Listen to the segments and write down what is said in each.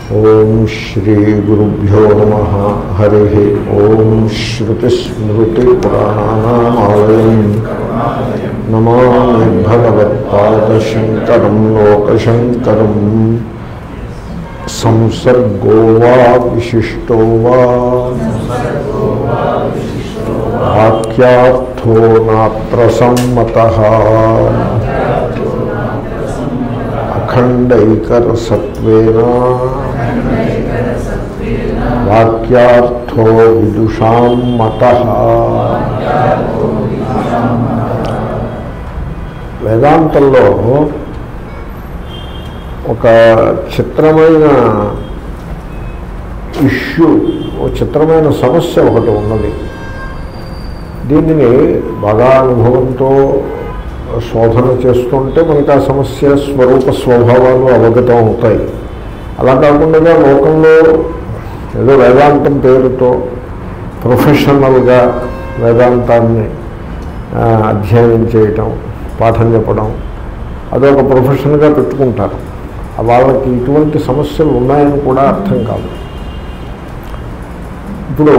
ఓం శ్రీ గురుభ్యో నమ హరి ఓం శ్రుతిస్మృతిపురాణానామాలయం నమామి భగవత్పాదశంకరం లోకశంకరం సంసర్గో వా విశిష్టో వా వాక్యార్థో నాత్ర సమ్మత అఖండైకరసత్వేన వాక్యార్థో విదుషాం మత వేదాంతంలో ఒక చిత్రమైన ఇష్యూ ఒక చిత్రమైన సమస్య ఒకటి ఉన్నది దీనిని బాగా అనుభవంతో శోధన చేస్తుంటే మనకి ఆ సమస్య స్వరూప స్వభావాలు అవగతం అవుతాయి అలా కాకుండా లోకంలో ఏదో వేదాంతం పేరుతో ప్రొఫెషనల్గా వేదాంతాన్ని ఆ, అధ్యయనం చేయటం పాఠం చెప్పడం అదొక ప్రొఫెషన్గా పెట్టుకుంటారు వాళ్ళకి ఇటువంటి సమస్యలు ఉన్నాయని కూడా అర్థం కాదు ఇప్పుడు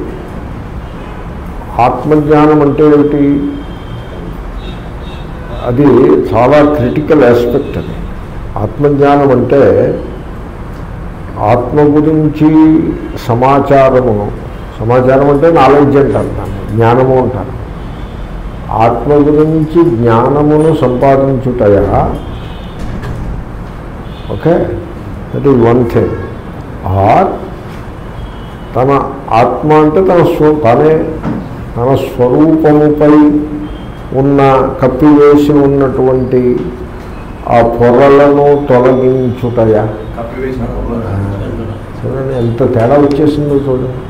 ఆత్మజ్ఞానం అంటే ఏమిటి అది చాలా క్రిటికల్ ఆస్పెక్ట్ అది ఆత్మజ్ఞానం అంటే ఆత్మ గురించి సమాచారమును సమాచారం అంటే నాలెడ్జ్ అంటారు దాన్ని జ్ఞానము అంటారు ఆత్మ గురించి జ్ఞానమును సంపాదించుటయా okay that is one thing or తన ఆత్మ అంటే తన స్వ తనే తన స్వరూపముపై ఉన్న కప్పివేసి ఉన్నటువంటి ఆ పొరలను తొలగించుటయా కప్పివేసిన పొరలు. చూడండి ఎంత తేడా వచ్చేసిందో చూడండి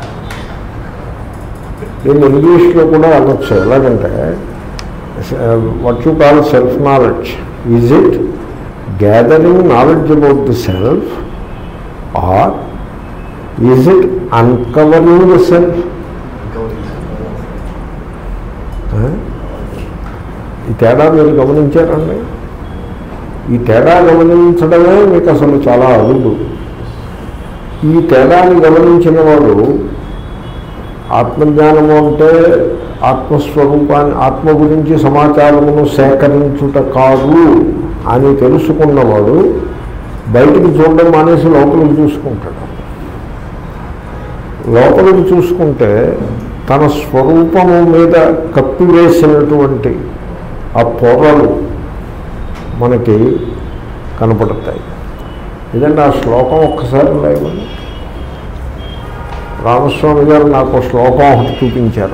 దీన్ని ఇంగ్లీష్లో కూడా అనొచ్చు ఎలాగంటే what you call self knowledge is it gathering knowledge about the self or is it uncovering the self ఈ తేడా మీరు గమనించారండి ఈ తేడా గమనించడమే మీకు అసలు చాలా అరుదు ఈ తేడాన్ని గమనించిన వాడు ఆత్మజ్ఞానము అంటే ఆత్మస్వరూపాన్ని ఆత్మ గురించి సమాచారమును సేకరించుట కాదు అని తెలుసుకున్నవాడు బయటికి చూడడం మానేసి లోపలికి చూసుకుంటాడు లోపలికి చూసుకుంటే తన స్వరూపము మీద కప్పివేసినటువంటి ఆ పొరలు మనకి కనపడతాయి ఇదండి ఆ శ్లోకం ఒక్కసారి లేవండి రామస్వామి గారు నాకు ఒక శ్లోకం ఒకటి చూపించారు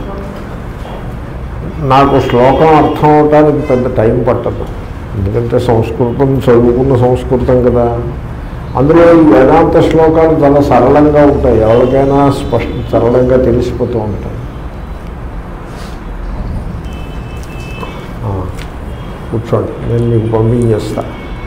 నాకు శ్లోకం అర్థం అవటానికి పెద్ద టైం పట్టదు ఎందుకంటే సంస్కృతం చదువుకున్న సంస్కృతం కదా అందులో ఈ వేదాంత శ్లోకాలు చాలా సరళంగా ఉంటాయి ఎవరికైనా స్పష్ట సరళంగా తెలిసిపోతూ ఉంటాయి ఆ, కూర్చోండి నేను మీకు పంపించేస్తా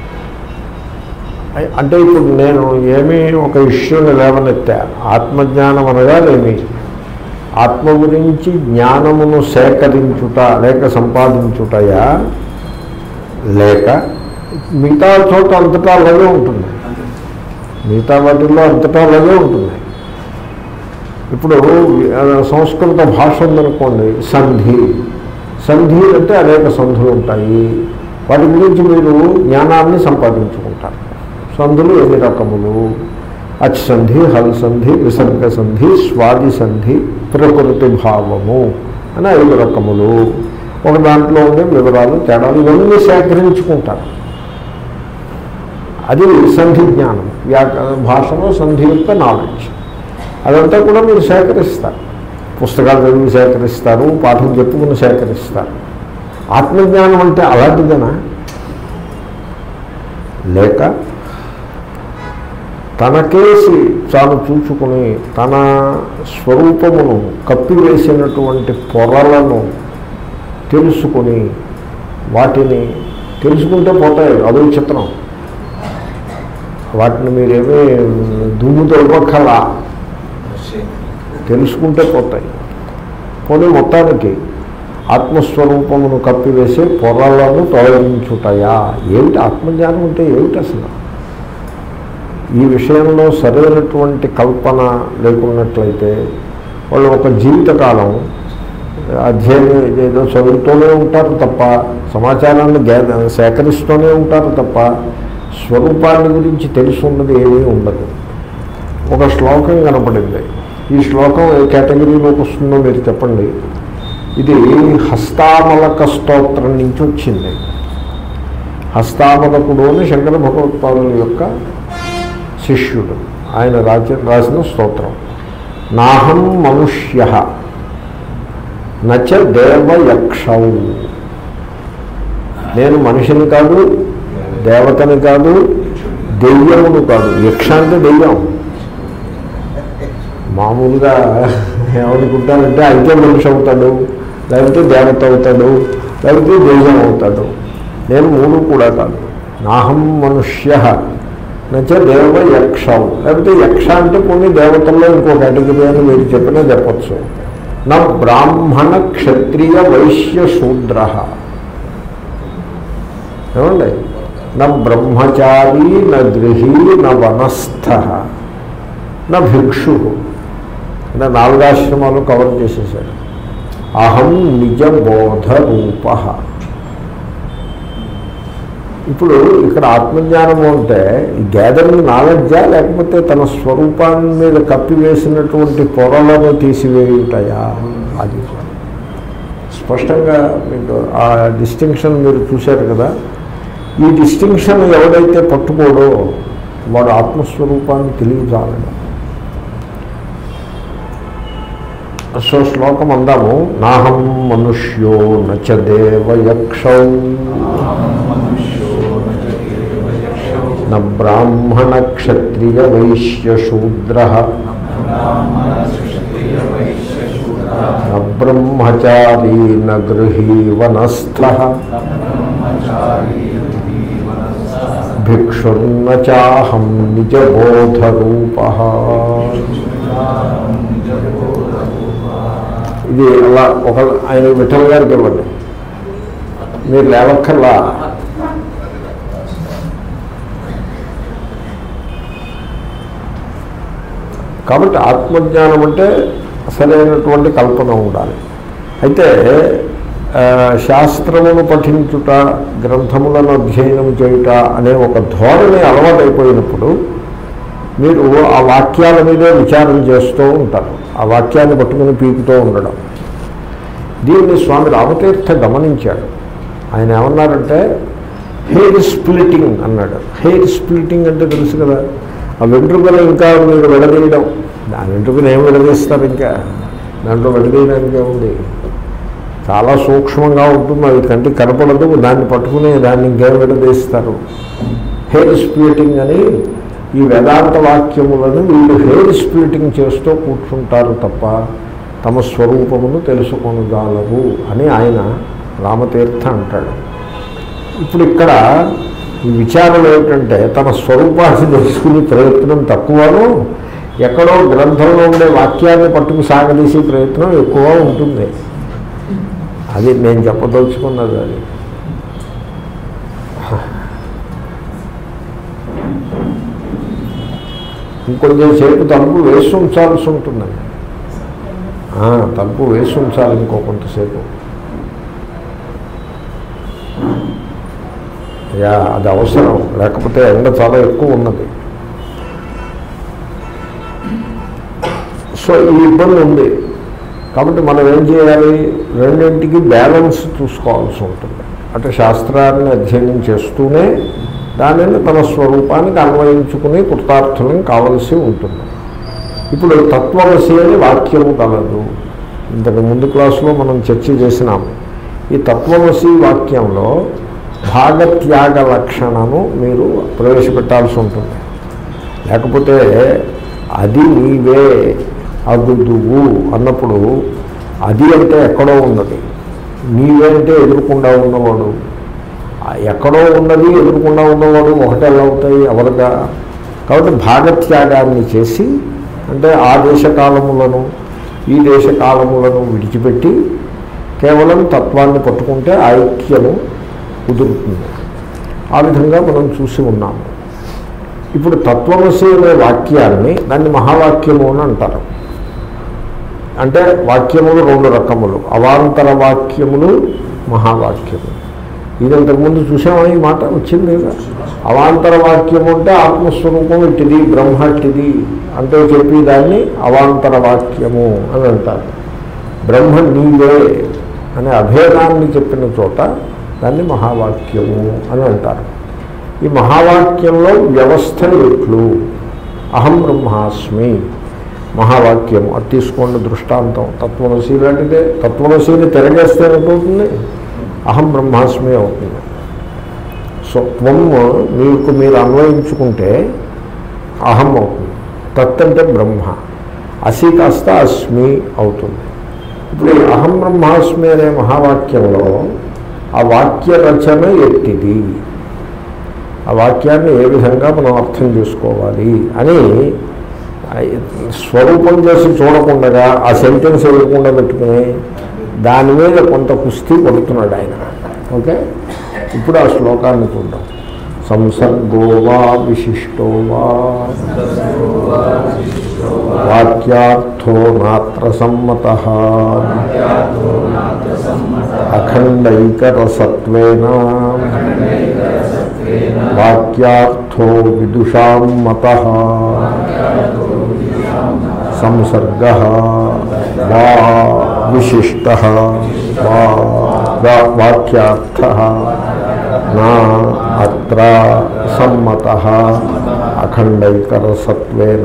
అయ్- అంటే ఇప్పుడు నేను ఏమీ ఒక ఇష్యూని లేవనెత్తా ఆత్మజ్ఞానం అనగా ఏమి ఆత్మ గురించి జ్ఞానమును సేకరించుట లేక సంపాదించుటయా లేక మిగతా చోట అంతటా అలాగే ఉంటుంది అంతే. మిగతా వాటిల్లో అంతటా అలాగే ఉంటుంది ఇప్పుడు ఆ, సంస్కృత భాష ఉందనుకోండి సంధి సంధి అంటే అనేక సంధులు ఉంటాయి వాటి గురించి మీరు జ్ఞానాన్ని సంపాదించుకుంటారు సంధులు ఎన్ని రకములు అచ్ సంధి హల్ సంధి విసర్గ సంధి స్వాది సంధి ప్రకృతి భావము అని ఐదు రకములు ఒక దాంట్లో ఉండే వివరాలు తేడాలు ఇవన్నీ సేకరించుకుంటారు అది సంధి జ్ఞానం వ్యాక భాషలో సంధి యొక్క నాలెడ్జ్ అదంతా కూడా మీరు సేకరిస్తారు పుస్తకాలు చదివి సేకరిస్తారు పాఠం చెప్పుకుని సేకరిస్తారు ఆత్మజ్ఞానం అంటే అలాంటిదేనా లేక తనకేసి తాను చూచుకుని తన స్వరూపమును కప్పివేసినటువంటి పొరలను తెలుసుకుని వాటిని తెలుసుకుంటే పోతాయి అదో చిత్రం వాటిని మీరేమీ దుమ్ముతో ఇవ్వక్కర్లా తెలుసుకుంటే పోతాయి పోనీ మొత్తానికి ఆత్మస్వరూపమును కప్పివేసే పొరలను తొలగించుటయా ఏమిటి ఆత్మజ్ఞానం అంటే ఏమిటి అసలు ఈ విషయంలో సరైనటువంటి కల్పన లేకున్నట్లయితే వాళ్ళు ఒక జీవితకాలం అధ్యయనం ఏదో చదువుతూనే ఉంటారు తప్ప సమాచారాన్ని గే సేకరిస్తూనే ఉంటారు తప్ప స్వరూపాన్ని గురించి తెలిసి ఉన్నది ఏమీ ఉండదు ఒక శ్లోకం కనపడింది ఈ శ్లోకం ఏ కేటగిరీలోకి వస్తుందో మీరు చెప్పండి ఇది హస్తామలక స్తోత్రం నుంచి వచ్చింది హస్తామలకుడు అని శంకర భగవత్పాదుల యొక్క శిష్యుడు ఆయన రాసి రాసిన స్తోత్రం నాహం మనుష్య నచ దేవయక్షౌ నేను మనిషిని కాదు దేవతని కాదు దెయ్యమును కాదు యక్ష అంటే దెయ్యం మామూలుగా ఏమనుకుంటారంటే అయితే మనిషి అవుతాడు లేకపోతే దేవత అవుతాడు లేకపోతే దెయ్యం అవుతాడు నేను మూడు కూడా కాదు నాహం మనుష్య నచ్చ దేవ యక్షం లేకపోతే యక్ష అంటే కొన్ని దేవతల్లో ఇంకో కేటగిరీ అని మీరు చెప్పినా చెప్పచ్చు నా బ్రాహ్మణ క్షత్రియ వైశ్య శూద్ర ఏమండి నా బ్రహ్మచారి నా గృహీ నా వనస్థ నా భిక్షు అంటే నాలుగాశ్రమాలు కవర్ చేసేసాడు అహం నిజ బోధ రూప ఇప్పుడు ఇక్కడ ఆత్మజ్ఞానము అంటే ఈ గ్యాదరింగ్ నాలెడ్జా లేకపోతే తన స్వరూపాన్ని మీద కప్పివేసినటువంటి పొరలను తీసివేయుటాయా అది స్పష్టంగా మీకు ఆ డిస్టింక్షన్ మీరు చూశారు కదా ఈ డిస్టింక్షన్ ఎవడైతే పట్టుకోడో వాడు ఆత్మస్వరూపాన్ని తెలియజాలడు సో శ్లోకం అందాము నాహం మనుష్యో నచ దేవయక్షౌ న బ్రాహ్మణ క్షత్రియ వైశ్య శూద్ర న బ్రహ్మచారీ న గృహీ వనస్థ భిక్షుర్న చాహం నిజబోధరూప ఇది అలా ఒక ఆయన విఠల్ గారికి ఇవ్వండి మీరు లేవక్కర్లా కాబట్టి ఆత్మజ్ఞానం అంటే సరైనటువంటి కల్పన ఉండాలి అయితే ఆ, శాస్త్రమును పఠించుట గ్రంథములను అధ్యయనం చేయుట అనే ఒక ధోరణి అలవాటైపోయినప్పుడు మీరు ఆ వాక్యాల మీదే విచారం చేస్తూ ఉంటారు ఆ వాక్యాన్ని పట్టుకుని పీకుతూ ఉండడం దీన్ని స్వామి రామతీర్థ గమనించాడు ఆయన ఏమన్నారంటే హెయిర్ స్ప్లిటింగ్ అన్నాడు హెయిర్ స్ప్లిటింగ్ అంటే తెలుసు కదా ఆ వెంట్రుకలు ఇంకా మీరు విడదీయడం ఆ వెంట్రుకను ఏం విడదీస్తారు ఇంకా దాంట్లో విడదీయడానికి ఏముంది చాలా సూక్ష్మంగా ఉంటుంది అది కంటికి కనపడదు దాన్ని పట్టుకుని దాన్ని ఇంకేం విడదీస్తారు హెయిర్ స్ప్లిటింగ్ అని ఈ వేదాంత వాక్యములను వీళ్ళు హెయిర్ స్ప్లిటింగ్ చేస్తూ కూర్చుంటారు తప్ప తమ స్వరూపమును తెలుసుకొనగలరు అని ఆయన రామతీర్థ అంటాడు ఇప్పుడు ఇక్కడ ఈ విచారం ఏమిటంటే తన స్వరూపాన్ని తెలుసుకునే ప్రయత్నం తక్కువను ఎక్కడో గ్రంథంలో ఉండే వాక్యాన్ని పట్టుకు సాగదీసే ప్రయత్నం ఎక్కువ ఉంటుంది అది నేను చెప్పదలుచుకున్నది అది ఇంకొంచెం సేపు తలుపు వేసి ఉంచాల్సి ఉంటుందండి ఆ, తలుపు వేసి ఉంచాలి ఇంకో కొంతసేపు యా అది అవసరం లేకపోతే ఎండ చాలా ఎక్కువ ఉన్నది సో ఈ ఇబ్బంది ఉంది కాబట్టి మనం ఏం చేయాలి రెండింటికి బ్యాలెన్స్ చూసుకోవాల్సి ఉంటుంది అంటే శాస్త్రాన్ని అధ్యయనం చేస్తూనే దానిని తన స్వరూపానికి అన్వయించుకుని కృతార్థులం కావలసి ఉంటుంది ఇప్పుడు తత్వవశి అని వాక్యము కలదు ఇంతకు ముందు క్లాసులో మనం చర్చ చేసినాము ఈ తత్వవశి వాక్యంలో భాగత్యాగ లక్షణము మీరు ప్రవేశపెట్టాల్సి ఉంటుంది లేకపోతే అది నీవే అగుదువు అన్నప్పుడు అది అంటే ఎక్కడో ఉన్నది నీవే అంటే ఎదురుకుండా ఉన్నవాడు ఆ ఎక్కడో ఉన్నది ఎదురుకుండా ఉన్నవాడు ఒకటే ఎలా అవుతాయి ఎవరుగా కాబట్టి భాగత్యాగాన్ని చేసి అంటే ఆ దేశకాలములను ఈ దేశకాలములను విడిచిపెట్టి కేవలం తత్వాన్ని పట్టుకుంటే ఐక్యము కుదురుతుంది ఆ విధంగా మనం చూసి ఉన్నాము ఇప్పుడు తత్వమసి అనే వాక్యాన్ని దాన్ని మహావాక్యము అని అంటారు అంటే వాక్యములు రెండు రకములు అవాంతర వాక్యములు మహావాక్యములు ఇది ఇంతకుముందు చూసామా ఈ మాట వచ్చింది కదా అవాంతర వాక్యము అంటే ఆత్మస్వరూపం ఇట్టిది బ్రహ్మ ఇట్టిది అంటే చెప్పి దాన్ని అవాంతర వాక్యము అని అంటారు బ్రహ్మ నీవే అనే అభేదాన్ని చెప్పిన చోట దాన్ని మహావాక్యము అని అంటారు ఈ మహావాక్యంలో వ్యవస్థ ఎట్లు అహం బ్రహ్మాస్మి మహావాక్యము అది తీసుకోండి దృష్టాంతం తత్వమసి లాంటిదే తత్వమసిని తిరగేస్తే ఏమవుతుంది అహం బ్రహ్మాస్మి అవుతుంది సో త్వం మీకు మీరు అన్వయించుకుంటే అహం అవుతుంది తత్ అంటే బ్రహ్మ అసి కాస్త అస్మి అవుతుంది ఇప్పుడు ఈ అహం బ్రహ్మాస్మి అనే మహావాక్యంలో ఆ వాక్య రచన ఎట్టిది ఆ వాక్యాన్ని ఏ విధంగా మనం అర్థం చేసుకోవాలి అని స్వరూపం చేసి చూడకుండా ఆ సెంటెన్స్ ఎదురకుండా పెట్టుకుని దాని మీద కొంత కుస్తీ కొడుతున్నాడు ఆయన ఓకే ఇప్పుడు ఆ శ్లోకాన్ని చూద్దాం సంసర్గో వా విశిష్టో వా వాక్యార్థో నాత్ర సమ్మత అఖండైకరసత్వేన వాక్యార్థో విదుషాం మత సంసర్గ వా విశిష్ట వా వా- వాక్యార్థ నా అత్ర సమ్మత అఖండైకరసత్వేన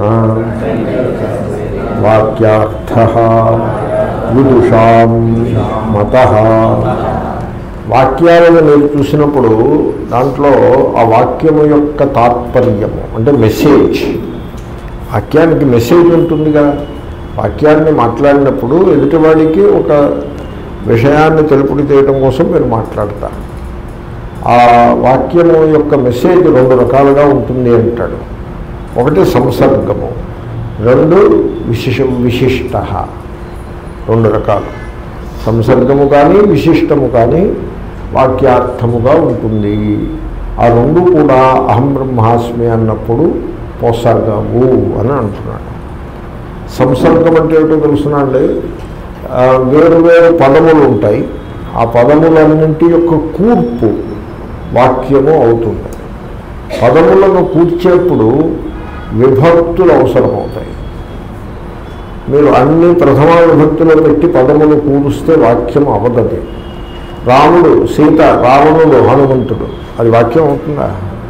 వాక్యార్థ విదుషాం మత వాక్యాలను మీరు చూసినప్పుడు దాంట్లో ఆ వాక్యము యొక్క తాత్పర్యము అంటే మెసేజ్ వాక్యానికి మెసేజ్ ఉంటుందిగా వాక్యాన్ని మాట్లాడినప్పుడు ఎదుటివాడికి ఒక విషయాన్ని తెలుపుడు చేయడం కోసం మీరు మాట్లాడతారు ఆ వాక్యము యొక్క మెసేజ్ రెండు రకాలుగా ఉంటుంది అంటాడు ఒకటి సంసర్గము రెండు విశిష విశిష్ట రెండు రకాలు సంసర్గము కానీ విశిష్టము కానీ వాక్యార్థముగా ఉంటుంది ఆ రెండు కూడా అహం బ్రహ్మాస్మి అన్నప్పుడు పోసర్గము అని అంటున్నాడు సంసర్గం అంటే ఏమిటో తెలుసునండి ఆ, వేరు వేరు పదములు ఉంటాయి ఆ పదములన్నింటి యొక్క కూర్పు వాక్యము అవుతుంది పదములను కూర్చేప్పుడు విభక్తులు అవసరమవుతాయి మీరు అన్ని ప్రథమ విభక్తులు పెట్టి పదములు కూరుస్తే వాక్యం అవదది రాముడు సీత రావణుడు హనుమంతుడు అది వాక్యం అవుతుందా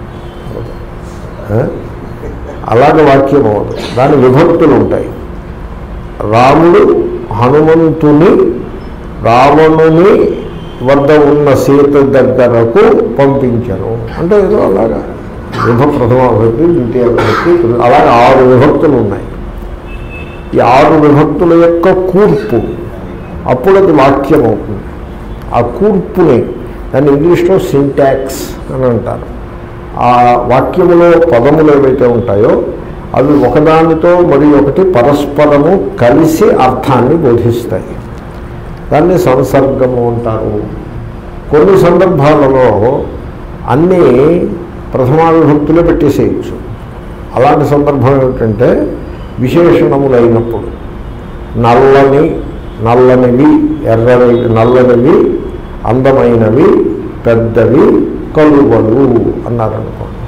ఆ? అలాగే వాక్యం అవ్వదు దాని విభక్తులు ఉంటాయి రాముడు హనుమంతుని రావణుని వద్ద ఉన్న సీత దగ్గరకు పంపించను అంటే ఏదో అలాగా విభ ప్రథమ విభక్తి ద్వితీయ విభక్తి అలాగే ఆరు విభక్తులు ఉన్నాయి ఈ ఆరు విభక్తుల యొక్క కూర్పు అప్పుడు అది వాక్యం అవుతుంది ఆ కూర్పుని దాన్ని ఇంగ్లీష్లో సింటాక్స్ అని అంటారు ఆ వాక్యములో పదములు ఏవైతే ఉంటాయో అవి ఒకదానితో మరి ఒకటి పరస్పరము కలిసి అర్థాన్ని బోధిస్తాయి దాన్ని సంసర్గము అంటారు కొన్ని సందర్భాలలో అన్నీ ప్రథమా విభక్తులే పెట్టేసేయచ్చు అలాంటి సందర్భం ఏమిటంటే విశేషణములైనప్పుడు నల్లని నల్లనివి ఎర్రని నల్లనివి అందమైనవి పెద్దవి కలువలు అన్నారనుకోండి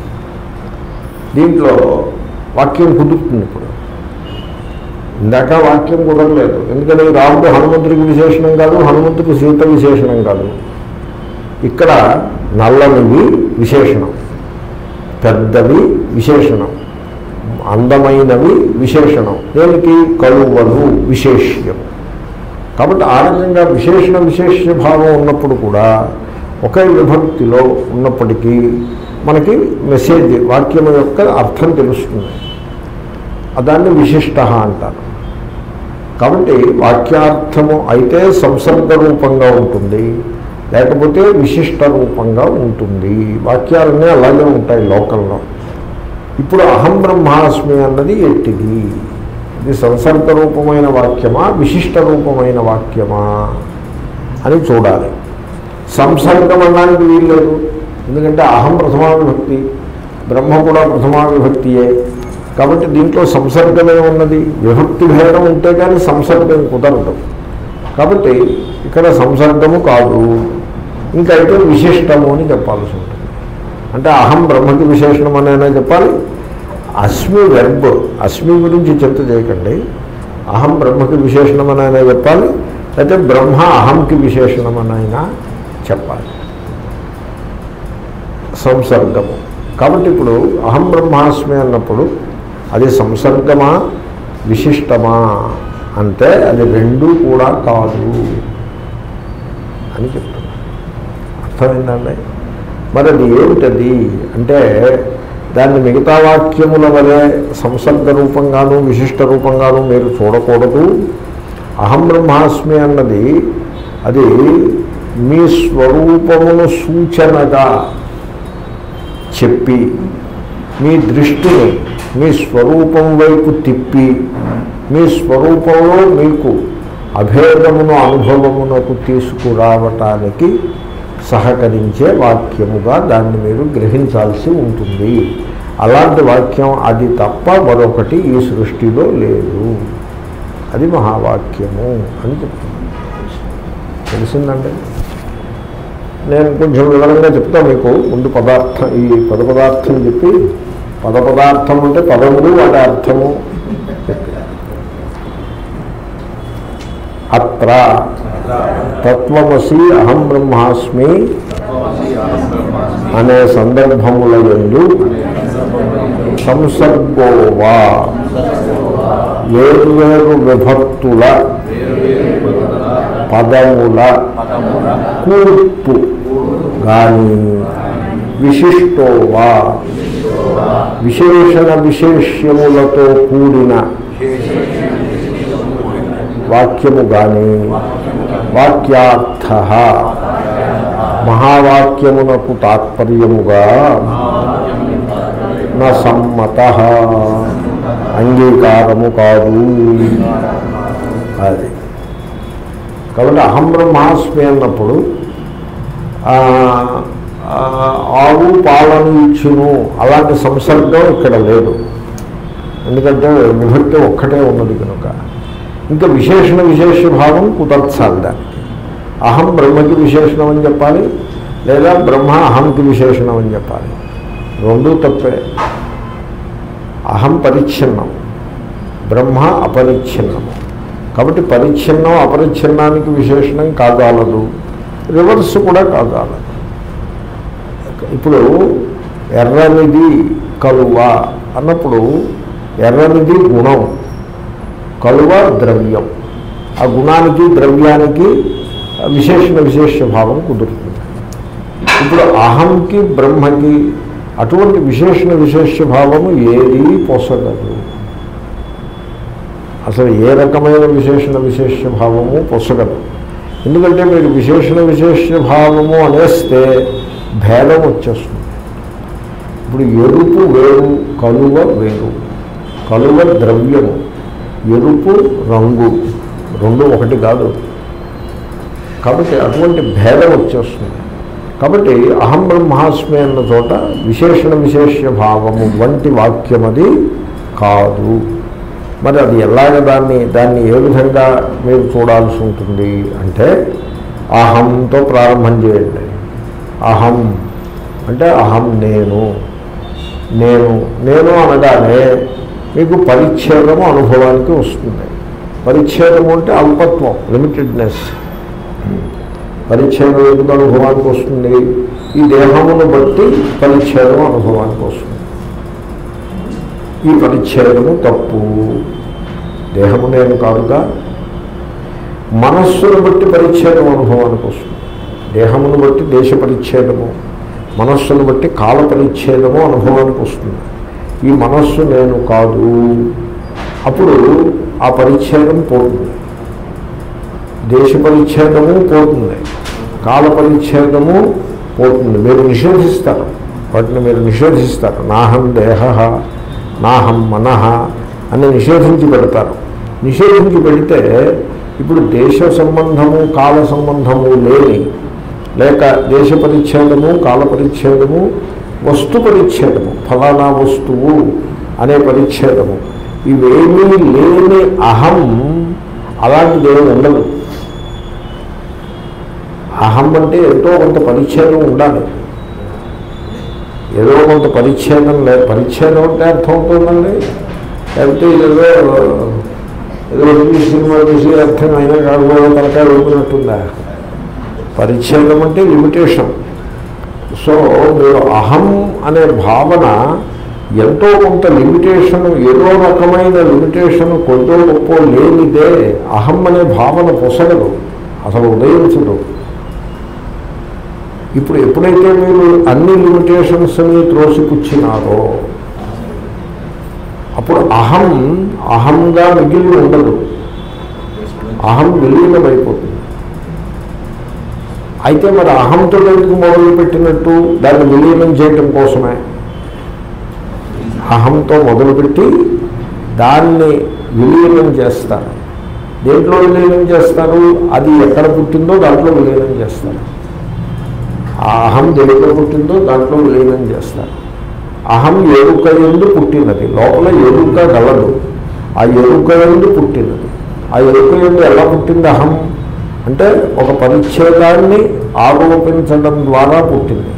దీంట్లో వాక్యం కుదురుతుంది ఇప్పుడు ఇందాక వాక్యం కుదరలేదు ఎందుకంటే రాముడు హనుమంతుడికి విశేషణం కాదు హనుమంతుడికి సీత విశేషణం కాదు ఇక్కడ నల్లనివి విశేషణం పెద్దవి విశేషణం అందమైనవి విశేషణం దేనికి కలువలు విశేష్యం కాబట్టి ఆ రకంగా విశేషణ విశేష భావం ఉన్నప్పుడు కూడా ఒకే విభక్తిలో ఉన్నప్పటికీ మనకి మెసేజ్ వాక్యం యొక్క అర్థం తెలుస్తుంది దాన్ని విశిష్ట అంటారు కాబట్టి వాక్యార్థము అయితే సంసర్గ రూపంగా ఉంటుంది లేకపోతే విశిష్ట రూపంగా ఉంటుంది వాక్యాలన్నీ అలాగే ఉంటాయి లోకంలో ఇప్పుడు అహం బ్రహ్మాస్మి అన్నది ఎట్టిది ఇది సంసర్గ రూపమైన వాక్యమా విశిష్ట రూపమైన వాక్యమా అని చూడాలి సంసర్గం అనడానికి వీల్లేదు ఎందుకంటే అహం ప్రథమా విభక్తి బ్రహ్మ కూడా ప్రథమా విభక్తియే కాబట్టి దీంట్లో సంసర్గమే ఉన్నది విభక్తి భేదం ఉంటే కానీ సంసర్గం కుదరదు కాబట్టి ఇక్కడ సంసర్గము కాదు ఇంకైతే విశిష్టము అని చెప్పాల్సి ఉంటుంది అంటే అహం బ్రహ్మకి విశేషణం అనేనా చెప్పాలి అస్మి వెర్బ్ అస్మి గురించి చింత చేయకండి అహం బ్రహ్మకి విశేషణం అనైనా చెప్పాలి అయితే బ్రహ్మ అహంకి విశేషణం అనైనా చెప్పాలి సంసర్గము కాబట్టి ఇప్పుడు అహం బ్రహ్మాస్మి అన్నప్పుడు అది సంసర్గమా విశిష్టమా అంటే అది రెండూ కూడా కాదు అని చెప్తున్నా అర్థమైందండి మరి అది ఏమిటది అంటే దాన్ని మిగతా వాక్యముల వలె సంసర్గ రూపంగాను విశిష్ట రూపంగాను మీరు చూడకూడదు అహం బ్రహ్మాస్మి అన్నది అది మీ స్వరూపమును సూచనగా చెప్పి మీ దృష్టిని మీ స్వరూపం వైపు తిప్పి మీ స్వరూపంలో మీకు అభేదమును అనుభవమునకు తీసుకురావటానికి సహకరించే వాక్యముగా దాన్ని మీరు గ్రహించాల్సి ఉంటుంది అలాంటి వాక్యం అది తప్ప మరొకటి ఈ సృష్టిలో లేదు అది మహావాక్యము అని చెప్తున్నాను తెలిసిందండి నేను కొంచెం వివరంగా చెప్తా మీకు ముందు పదార్థం ఈ పద పదార్థం చెప్పి పద పదార్థం అంటే పదములు వాటి అర్థము చెప్పి అత్ర తత్వమసి అహం బ్రహ్మాస్మి అనే సందర్భముల ఎందు సంసర్గోవా వేర్వేరు విభక్తుల పదముల కూర్పు కానీ విశిష్టోవా విశేషణ విశేష్యములతో కూడిన వాక్యము కానీ వాక్యార్థ మహావాక్యమునకు తాత్పర్యముగా నా సమ్మత అంగీకారము కాదు అది కాబట్టి అహం బ్రహ్మాస్మి అన్నప్పుడు ఆ, ఆ, ఆవు పాలను ఇచ్చును అలాంటి సంసర్గం ఇక్కడ లేదు ఎందుకంటే విభక్తి ఒక్కటే ఉన్నది కనుక ఇంకా విశేషణ విశేష భావం కుదర్చాలి దానికి అహం బ్రహ్మకి విశేషణం అని చెప్పాలి లేదా బ్రహ్మ అహంకి విశేషణం అని చెప్పాలి రెండూ తప్పే అహం పరిచ్ఛిన్నం బ్రహ్మ అపరిచ్ఛిన్నము కాబట్టి పరిచ్ఛిన్నం అపరిచ్ఛిన్నానికి విశేషణం కాగాలదు రివర్స్ కూడా కాగాలదు ఇప్పుడు ఎర్రనిది కలువ అన్నప్పుడు ఎర్రనిది గుణం కలువ ద్రవ్యం ఆ గుణానికి ద్రవ్యానికి విశేషణ విశేష భావం కుదురుతుంది ఇప్పుడు అహంకి బ్రహ్మకి అటువంటి విశేషణ విశేష భావము ఏదీ పొసగదు అసలు ఏ రకమైన విశేషణ విశేష భావము పొసగదు ఎందుకంటే మీరు విశేషణ విశేష భావము అనేస్తే భేదం వచ్చేస్తుంది ఇప్పుడు ఎరుపు వేరు కలువ వేరు కలువ ద్రవ్యము ఎరుపు రంగు రెండు ఒకటి కాదు కాబట్టి అటువంటి భేదం వచ్చేస్తుంది కాబట్టి అహం బ్రహ్మాస్మి అన్న చోట విశేషణ విశేష భావము వంటి వాక్యం అది కాదు మరి అది ఎలాగ దాన్ని దాన్ని ఏ విధంగా మీరు చూడాల్సి ఉంటుంది అంటే అహంతో ప్రారంభం చేయండి అహం అంటే అహం నేను నేను నేను అనగానే మీకు పరిచ్ఛేదము అనుభవానికి వస్తుంది పరిచ్ఛేదము అంటే అల్పత్వం లిమిటెడ్నెస్ పరిచ్ఛేదం ఎందుకు అనుభవానికి వస్తుంది ఈ దేహమును బట్టి పరిచ్ఛేదం అనుభవానికి వస్తుంది ఈ పరిచ్ఛేదము తప్పు దేహము నేను కాదుగా మనస్సును బట్టి పరిచ్ఛేదం అనుభవానికి వస్తుంది దేహమును బట్టి దేశ పరిచ్ఛేదము మనస్సును బట్టి కాల పరిచ్ఛేదము అనుభవానికి వస్తుంది ఈ మనస్సు నేను కాదు అప్పుడు ఆ పరిచ్ఛేదం పోతుంది దేశ పరిచ్ఛేదము పోతుంది కాల పరిచ్ఛేదము పోతుంది మీరు నిషేధిస్తారు వాటిని మీరు నిషేధిస్తారు నాహం దేహ నాహం మనః అని నిషేధించి పెడతారు నిషేధించి పెడితే ఇప్పుడు దేశ సంబంధము కాల సంబంధము లేని లేక దేశ పరిచ్ఛేదము కాల పరిచ్ఛేదము వస్తు పరిచ్ఛేదము ఫలానా వస్తువు అనే పరిచ్ఛేదము ఇవేమీ లేని అహం అలాంటిది ఏమి ఉండదు అహం అంటే ఎంతో కొంత పరిచ్ఛేదం ఉండాలి ఏదో కొంత పరిచ్ఛేదం లేదు పరిచ్ఛేదం అంటే అర్థం అవుతుందండి లేకపోతే ఏదో ఏదో ఇంగ్లీష్ సినిమా చూసి అర్థం అయినా కాకపోతే తలకాయ వెళ్ళినట్టుందా పరిచ్ఛేదం అంటే లిమిటేషన్ సో మీరు అహం అనే భావన ఎంతో కొంత లిమిటేషన్ ఏదో రకమైన లిమిటేషన్ కొంత గొప్ప లేనిదే అహం అనే భావన పొసగదు అసలు ఉదయించదు ఇప్పుడు ఎప్పుడైతే మీరు అన్ని లిమిటేషన్స్ని త్రోసిపుచ్చినారో అప్పుడు అహం అహంగా మిగిలి ఉండదు అహం విలీనమైపోతుంది అయితే మరి అహంతో ఎందుకు మొదలుపెట్టినట్టు దాన్ని విలీనం చేయటం కోసమే అహంతో మొదలుపెట్టి దాన్ని విలీనం చేస్తారు దేంట్లో విలీనం చేస్తారు అది ఎక్కడ పుట్టిందో దాంట్లో విలీనం చేస్తారు ఆ అహం దేంట్లో పుట్టిందో దాంట్లో విలీనం చేస్తారు అహం ఎరుక ఎందు పుట్టినది లోపల ఎరుక గలదు ఆ ఎరుక ఎందు పుట్టినది ఆ ఎరుక ఎందు ఎలా పుట్టింది అహం అంటే ఒక పరిచ్ఛేదాన్ని ఆరోపించడం ద్వారా పుట్టింది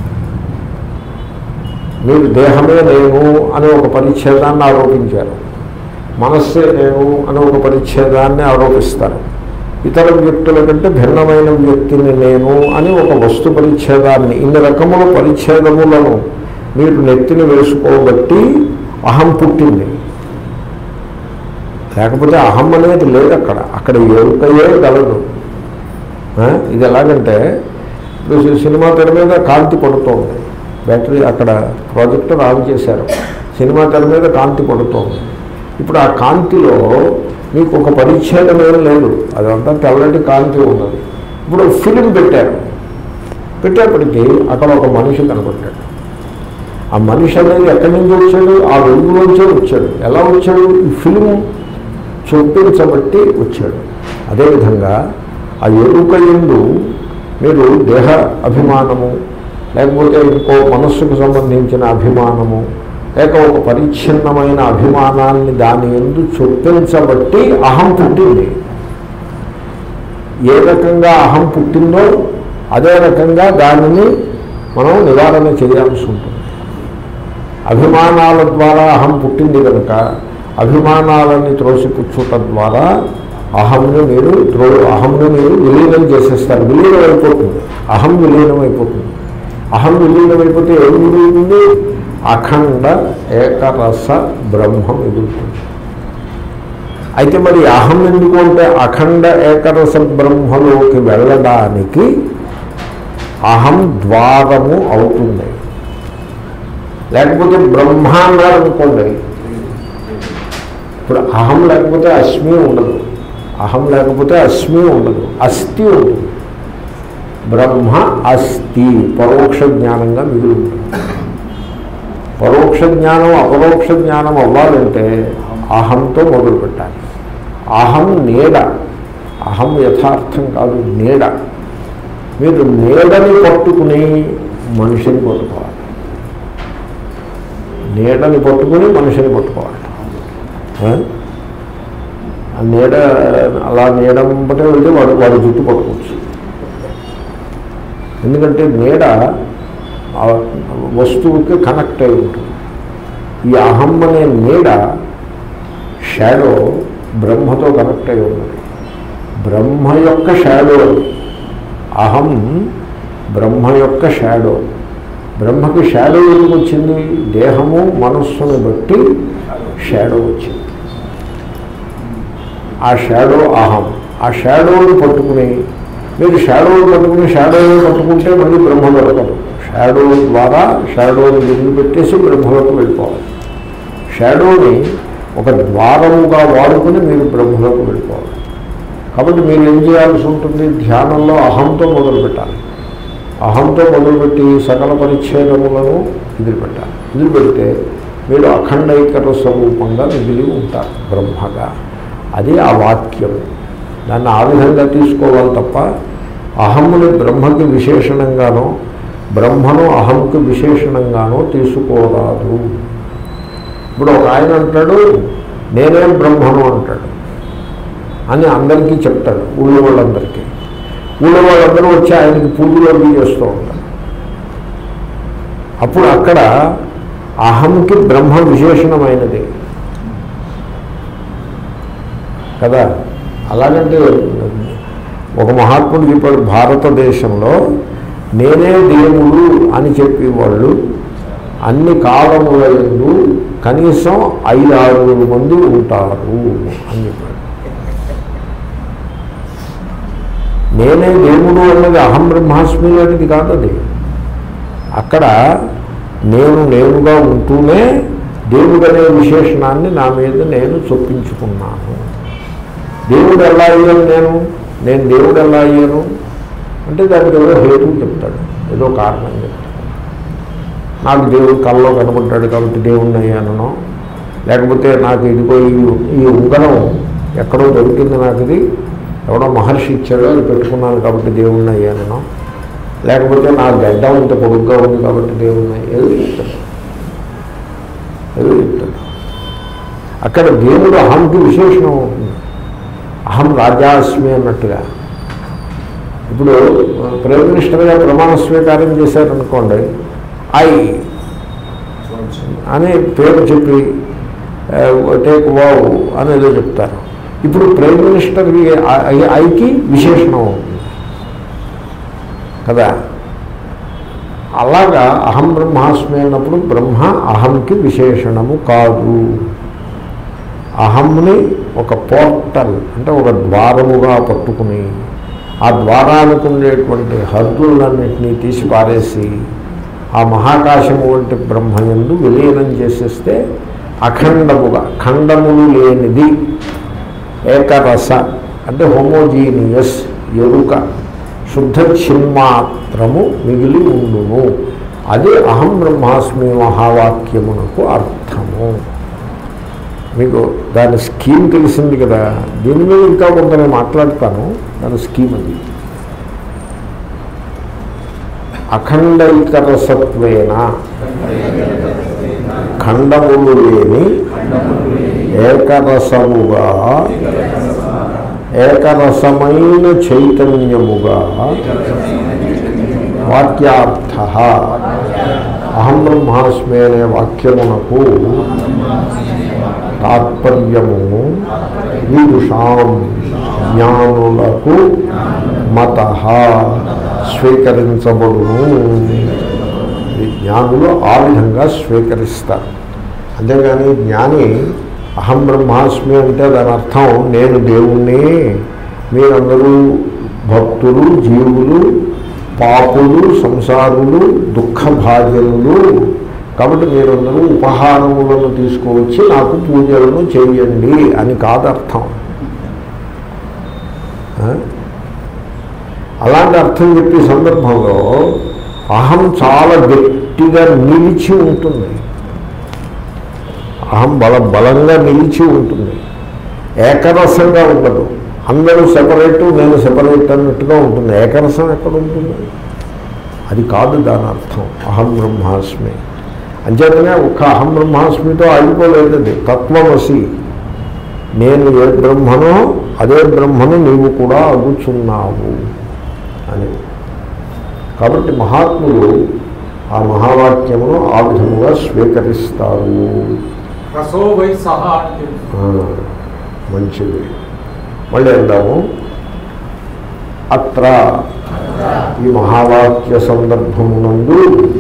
మీరు దేహమే నేను అనే ఒక పరిచ్ఛేదాన్ని ఆరోపించారు మనస్సే నేను అనే ఒక పరిచ్ఛేదాన్ని ఆరోపిస్తారు ఇతర వ్యక్తుల కంటే భిన్నమైన వ్యక్తిని నేను అని ఒక వస్తు పరిచ్ఛేదాన్ని ఇన్ని రకముల పరిచ్ఛేదములను మీరు నెత్తిని వేసుకోబట్టి అహం పుట్టింది లేకపోతే అహం అనేది లేదు అక్కడ అక్కడ ఎరుకయే గలదు ఆ? ఇది ఎలాగంటే ఇప్పుడు సి- సినిమా తెర మీద కాంతి పడుతోంది బ్యాటరీ అక్కడ ప్రాజెక్టర్ ఆన్ చేశారు సినిమా తెర మీద కాంతి పడుతోంది ఇప్పుడు ఆ కాంతిలో మీకు ఒక పరిచ్ఛేదం ఏం లేదు అదంతా తెల్లటి కాంతి ఉన్నది ఇప్పుడు ఫిలిం పెట్టారు పెట్టేప్పటికీ అక్కడ ఒక మనిషి కనబడ్డాడు ఆ మనిషి అనేది ఎక్కడి నుంచి వచ్చాడు ఆ వెలుగులోంచే వచ్చాడు ఎలా వచ్చాడు ఈ ఫిలిం చొప్పించబట్టి వచ్చాడు అదేవిధంగా ఆ ఎరుక ఎందు మీరు దేహ అభిమానము లేకపోతే ఇంకో మనస్సుకు సంబంధించిన అభిమానము లేక ఒక పరిచ్ఛిన్నమైన అభిమానాన్ని దాని ఎందు చొప్పించబట్టి అహం పుట్టింది ఏ రకంగా అహం పుట్టిందో అదే రకంగా దానిని మనం నివారణ చేయాల్సి ఉంటుంది అభిమానాల ద్వారా అహం పుట్టింది కనుక అభిమానాలని త్రోసిపుచ్చుట ద్వారా అహంను మీరు త్రో అహంను మీరు విలీనం చేసేస్తారు విలీనం అయిపోతుంది అహం విలీనం అయిపోతుంది అహం విలీనం అయిపోతే ఏం మిగులుతుంది అఖండ ఏకరస బ్రహ్మం మిగులుతుంది అయితే మరి అహం ఎందుకు అంటే అఖండ ఏకరస బ్రహ్మలోకి వెళ్ళడానికి అహం ద్వారము అవుతుంది లేకపోతే బ్రహ్మ అన్నారు అనుకోండి ఇప్పుడు అహం లేకపోతే అస్మి ఉండదు అహం లేకపోతే అస్మి ఉండదు అస్థి ఉంటుంది బ్రహ్మ అస్థి పరోక్ష జ్ఞానంగా మిగిలి ఉంటుంది పరోక్ష జ్ఞానం అపరోక్ష జ్ఞానం అవ్వాలంటే అహంతో మొదలు పెట్టాలి అహం నీడ అహం యథార్థం కాదు నీడ మీరు నీడని పట్టుకుని మనిషిని పట్టుకోవాలి నీడని పట్టుకుని మనిషిని పట్టుకోవాలి ఆ? ఆ నీడ అలా నీడ వెంబటే వెళ్తే వాడు వాడి జుట్టు పట్టుకోవచ్చు ఎందుకంటే నీడ ఆ వస్తువుకి కనెక్ట్ అయి ఉంటుంది ఈ అహం అనే నీడ షాడో బ్రహ్మతో కనెక్ట్ అయి ఉన్నది బ్రహ్మ యొక్క షాడో అది అహం బ్రహ్మ యొక్క షాడో బ్రహ్మకి షాడో ఎందుకు వచ్చింది దేహము మనస్సును బట్టి షాడో వచ్చింది ఆ షాడో అహం ఆ షాడోని పట్టుకుని మీరు షాడోని పట్టుకుని షాడోని పట్టుకుంటే మళ్ళీ బ్రహ్మ దొరకదు షాడో ద్వారా షాడోని విధులు పెట్టేసి బ్రహ్మలోకి వెళ్ళిపోవాలి షాడోని ఒక ద్వారముగా వాడుకుని మీరు బ్రహ్మలోకి వెళ్ళిపోవాలి కాబట్టి మీరు ఏం చేయాల్సి ఉంటుంది ధ్యానంలో అహంతో మొదలుపెట్టాలి అహంతో మొదలుపెట్టి సకల పరిచ్ఛేదములను వదిలిపెట్టాలి వదిలిపెడితే మీరు అఖండైకర స్వరూపంగా మిగిలి ఉంటారు బ్రహ్మగా అది ఆ వాక్యం దాన్ని ఆ విధంగా తీసుకోవాలి తప్ప అహమ్ముని బ్రహ్మకి విశేషణంగానో బ్రహ్మను అహంకు విశేషణంగానో తీసుకోరాదు ఇప్పుడు ఒక ఆయన అంటాడు నేనే బ్రహ్మను అంటాడు అని అందరికీ చెప్తాడు ఊళ్ళో వాళ్ళందరికీ ఊళ్ళో వాళ్ళందరూ వచ్చి ఆయనకి పూజలు అవి చేస్తూ ఉంటారు అప్పుడు అక్కడ అహంకి బ్రహ్మ విశేషణమైనది కదా అలాగంటే ఒక మహాత్ముడు చెప్పాడు భారతదేశంలో నేనే దేవుడు అని చెప్పేవాళ్ళు అన్ని కాలముల యందు కనీసం ఐదు ఆరుగురు మంది ఉంటారు అని చెప్పాడు నేనే దేవుడు అన్నది అహం బ్రహ్మాస్మి అనేది కాదు అది అక్కడ నేను నేనుగా ఉంటూనే దేవుడు అనే విశేషణాన్ని నా మీద నేను చొప్పించుకున్నాను దేవుడు ఎలా అయ్యాను నేను నేను దేవుడు ఎలా అయ్యాను అంటే దానికి ఏదో హేతువు చెప్తాడు ఏదో కారణం చెప్తాడు నాకు దేవుడు కల్లో కనబడ్డాడు కాబట్టి దేవుణ్ణి అయ్యానో లేకపోతే నాకు ఇదిగో ఈ ఈ ఉంగరం ఎక్కడో దొరికింది నాకు ఇది ఎవడో మహర్షి ఇచ్చాడో అది పెట్టుకున్నాను కాబట్టి దేవుణ్ణి అయ్యానో లేకపోతే నా గడ్డం ఇంత పొడుగ్గా ఉంది కాబట్టి దేవుణ్ణి ఏదో చెప్తాడు ఏదో చెప్తాడు అక్కడ దేవుడు అహంకి విశేషణం అవుతుంది అహం రాజాస్మి అన్నట్టుగా ఇప్పుడు ప్రైమ్ మినిస్టర్గా ప్రమాణ స్వీకారం చేశారనుకోండి ఐ అని పేరు చెప్పి టేక్ వావ్ అని ఏదో చెప్తారు ఇప్పుడు ప్రైమ్ మినిస్టర్కి ఐ- ఐకి విశేషణం అవుతుంది కదా అలాగా అహం బ్రహ్మాస్మి అన్నప్పుడు బ్రహ్మ అహంకి విశేషణము కాదు అహంని ఒక పోర్టల్ అంటే ఒక ద్వారముగా పట్టుకుని ఆ ద్వారానికి ఉండేటువంటి హద్దులన్నింటినీ తీసి పారేసి ఆ మహాకాశము వంటి బ్రహ్మయందు విలీనం చేసేస్తే అఖండముగా ఖండములు లేనిది ఏకరస అంటే హోమోజీనియస్ ఎరుక శుద్ధ చిన్మాత్రము మిగిలి ఉండును అది అహం బ్రహ్మాస్మి మహావాక్యమునకు అర్థము మీకు దాని స్కీమ్ తెలిసింది కదా దీని మీద ఇంకా కొంత నేను మాట్లాడతాను దాని స్కీమ్ అది అఖండైకరసత్వేన ఖండములు లేని ఏకరసముగా ఏకరసమైన చైతన్యముగా వాక్యార్థ అహం బ్రహ్మాస్మి అనే వాక్యమునకు తాత్పర్యము విదుషాం జ్ఞానులకు మత స్వీకరించబడును ఈ జ్ఞానులు ఆ విధంగా స్వీకరిస్తారు అంతేగాని జ్ఞాని అహం బ్రహ్మాస్మి అంటే దాని అర్థం నేను దేవుణ్ణి మీరందరూ భక్తులు జీవులు పాపులు సంసారులు దుఃఖభాజనులు కాబట్టి మీరందరూ ఉపహారములను తీసుకువచ్చి నాకు పూజలను చేయండి అని కాదు అర్థం ఆ? అలాంటి అర్థం చెప్పే సందర్భంలో అహం చాలా గట్టిగా నిలిచి ఉంటుంది అహం బల బలంగా నిలిచి ఉంటుంది ఏకరసంగా ఉండదు అందరూ సెపరేటు నేను సెపరేట్ అన్నట్టుగా ఉంటుంది ఏకరసం ఎక్కడ ఉంటుంది అది కాదు దాని అర్థం అహం బ్రహ్మాస్మి అంచేతనే ఒక్క అహం బ్రహ్మాస్మితో ఆగిపోలేదు అది తత్వమసి నేను ఏ బ్రహ్మనో అదే బ్రహ్మను నీవు కూడా అగుచున్నావు అని కాబట్టి మహాత్ములు ఆ మహావాక్యమును ఆ విధముగా స్వీకరిస్తారు రసో వై సహా అంటే ఆ, మంచిది మళ్ళీ అందాము అత్ర ఈ మహావాక్య సందర్భమునందు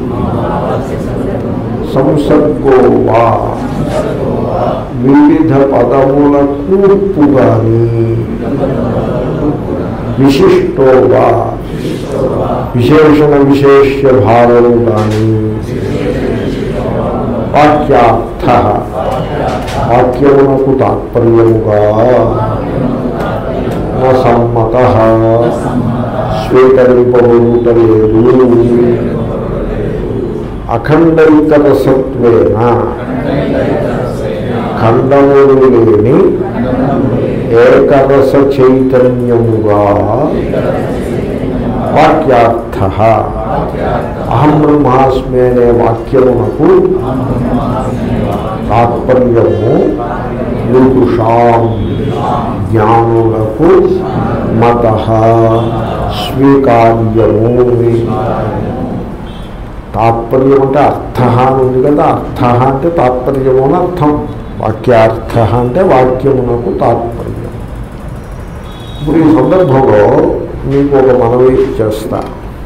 సంసర్గో వా వివిధ పదముల కూర్పు కానీ విశిష్టో వా విశేషణ విశేష్య భావము కానీ వాక్యార్థ వాక్యమునకు తాత్పర్యముగా నా సమ్మత స్వీకరింపబడుటలేదు అఖండైకరసత్వేన ఖండములు లేని ఏకరస చైతన్యముగా వాక్యార్థ అహం బ్రహ్మాస్మి అనే వాక్యమునకు తాత్పర్యము విదుషాం జ్ఞానులకు మత స్వీకార్యము తాత్పర్యం అంటే అర్థ అని ఉంది కదా అర్థ అంటే తాత్పర్యము అని అర్థం వాక్యార్థ అంటే వాక్యమునకు తాత్పర్యం ఇప్పుడు ఈ సందర్భంలో మీకు ఒక మనవి చేస్తా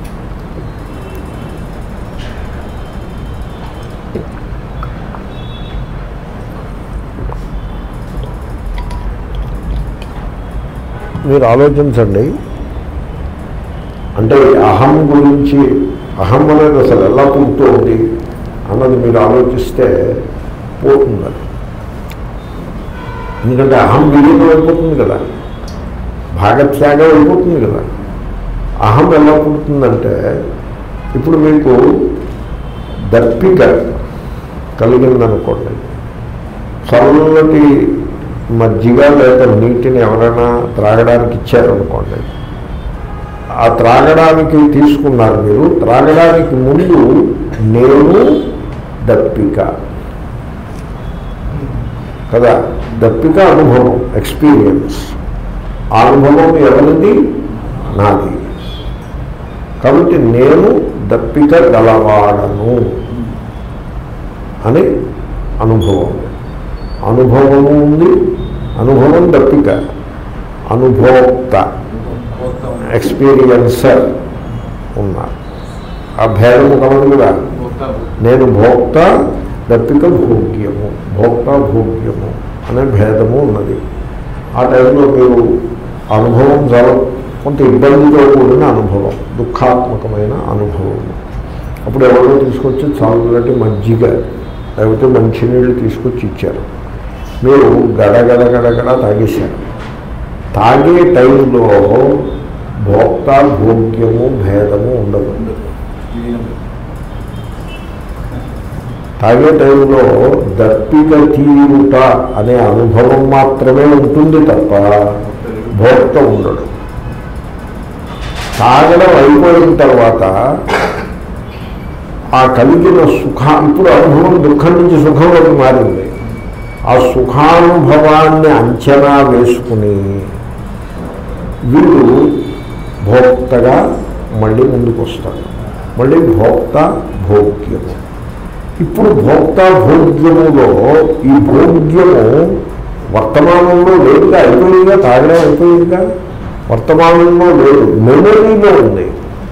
మీరు ఆలోచించండి అంటే ఈ అహం గురించి అహం అనేది అసలు ఎలా పుడుతోంది అన్నది మీరు ఆలోచిస్తే పోతుంది అది. ఎందుకంటే అహం విలీనం అయిపోతుంది కదా భాగత్యాగం అయిపోతుంది కదా అహం ఎలా పుడుతుందంటే ఇప్పుడు మీకు దప్పిక కలిగిందనుకోండి చల్లటి మజ్జిగ లేక నీటిని ఎవరైనా త్రాగడానికి ఇచ్చారనుకోండి ఆ త్రాగడానికి తీసుకున్నారు మీరు త్రాగడానికి ముందు నేను దప్పిక కదా దప్పిక అనుభవం ఎక్స్పీరియన్స్ ఆ అనుభవం ఎవరిది నాది కాబట్టి నేను దప్పిక గలవాడను అని అనుభవం అనుభవము ఉంది అనుభవం దప్పిక అనుభోక్త ఎక్స్పీరియన్సర్ ఉన్నారు ఆ భేదము కలదు కదా నేను భోక్త దప్పిక భోగ్యము భోక్త భోగ్యము అనే భేదము ఉన్నది ఆ టైంలో మీరు అనుభవం చాలా కొంత ఇబ్బందితో కూడిన అనుభవం దుఃఖాత్మకమైన అనుభవం అప్పుడు ఎవరో తీసుకొచ్చి చల్లటి మజ్జిగ లేకపోతే మంచినీళ్ళు తీసుకొచ్చి ఇచ్చారు మీరు గడగడ గడగడ తాగేశారు తాగే టైంలో భోక్త భోగ్యము భేదము ఉండదు తాగే టైంలో దప్పిక తీరుట అనే అనుభవం మాత్రమే ఉంటుంది తప్ప భోక్త ఉండడు తాగడం అయిపోయిన తర్వాత ఆ కలిగిన సుఖ ఇప్పుడు అనుభవం దుఃఖం నుంచి సుఖంలోకి మారింది ఆ సుఖానుభవాన్ని అంచనా వేసుకుని వీడు భోక్తగా మళ్ళీ ముందుకు వస్తాడు మళ్ళీ భోక్త భోగ్యము ఇప్పుడు భోక్త భోగ్యములో ఈ భోగ్యము వర్తమానంలో లేదుగా అయిపోయిందిగా తాగడం అయిపోయిందిగా వర్తమానంలో లేదు మెమరీలో ఉంది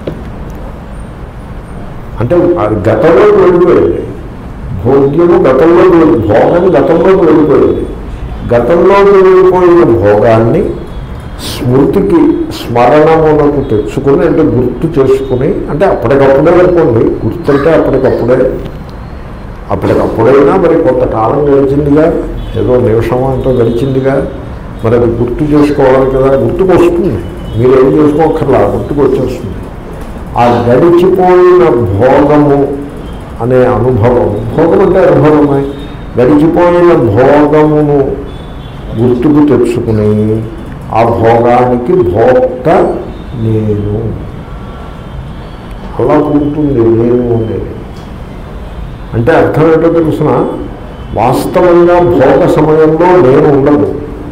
అంటే అది గతంలోకి వెళ్ళిపోయింది భోగ్యము గతంలోకి వెళ్ళి భోగం గతంలోకి వెళ్ళిపోయింది గతంలోకి వెళ్ళిపోయిన భోగాన్ని స్మృతికి స్మరణమునకు తెచ్చుకొని అంటే గుర్తు చేసుకుని అంటే అప్పటికప్పుడే అనుకోండి గుర్తు అంటే అప్పటికప్పుడే అప్పటికప్పుడైనా మరి కొంతకాలం గడిచిందిగా ఏదో నిమిషం అంతా గడిచిందిగా మరి అది గుర్తు చేసుకోవాలి కదా గుర్తుకు వస్తుంది మీరు ఏం చేసుకోకర్లా గుర్తుకు వచ్చేస్తుంది ఆ గడిచిపోయిన భోగము అనే అనుభవం భోగం అంటే అనుభవమే గడిచిపోయిన భోగమును గుర్తుకు తెచ్చుకుని ఆ భోగానికి భోక్త నేను అలా ఉంటుంది నేను అనేది అంటే అర్థం ఏంటో తెలుసిన వాస్తవంగా భోగ సమయంలో నేను ఉండదు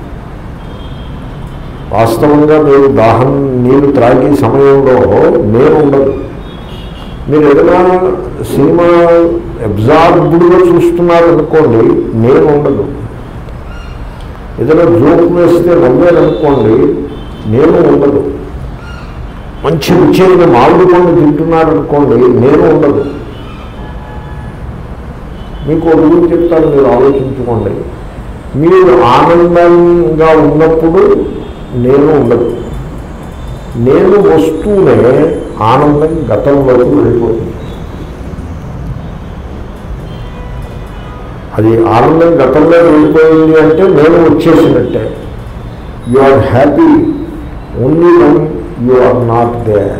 వాస్తవంగా మీరు దాహం నీరు త్రాగి సమయంలో నేను ఉండదు మీరు ఏదైనా సినిమా అబ్జార్బ్డ్గా చూస్తున్నారు అనుకోండి నేను ఉండదు ఏదైనా జోక్ వేస్తే నవ్వారనుకోండి నేను ఉండదు మంచి రుచైన మామిడి పండు తింటున్నారనుకోండి నేను ఉండదు మీకు ఒక గురించి చెప్తాను మీరు ఆలోచించుకోండి మీరు ఆనందంగా ఉన్నప్పుడు నేను ఉండదు నేను వస్తూనే ఆనందం గతంలోకి వెళ్ళిపోతుంది అది ఆనందం గతంలో వెళ్ళిపోయింది అంటే నేను వచ్చేసినట్టే you are happy only one you are not there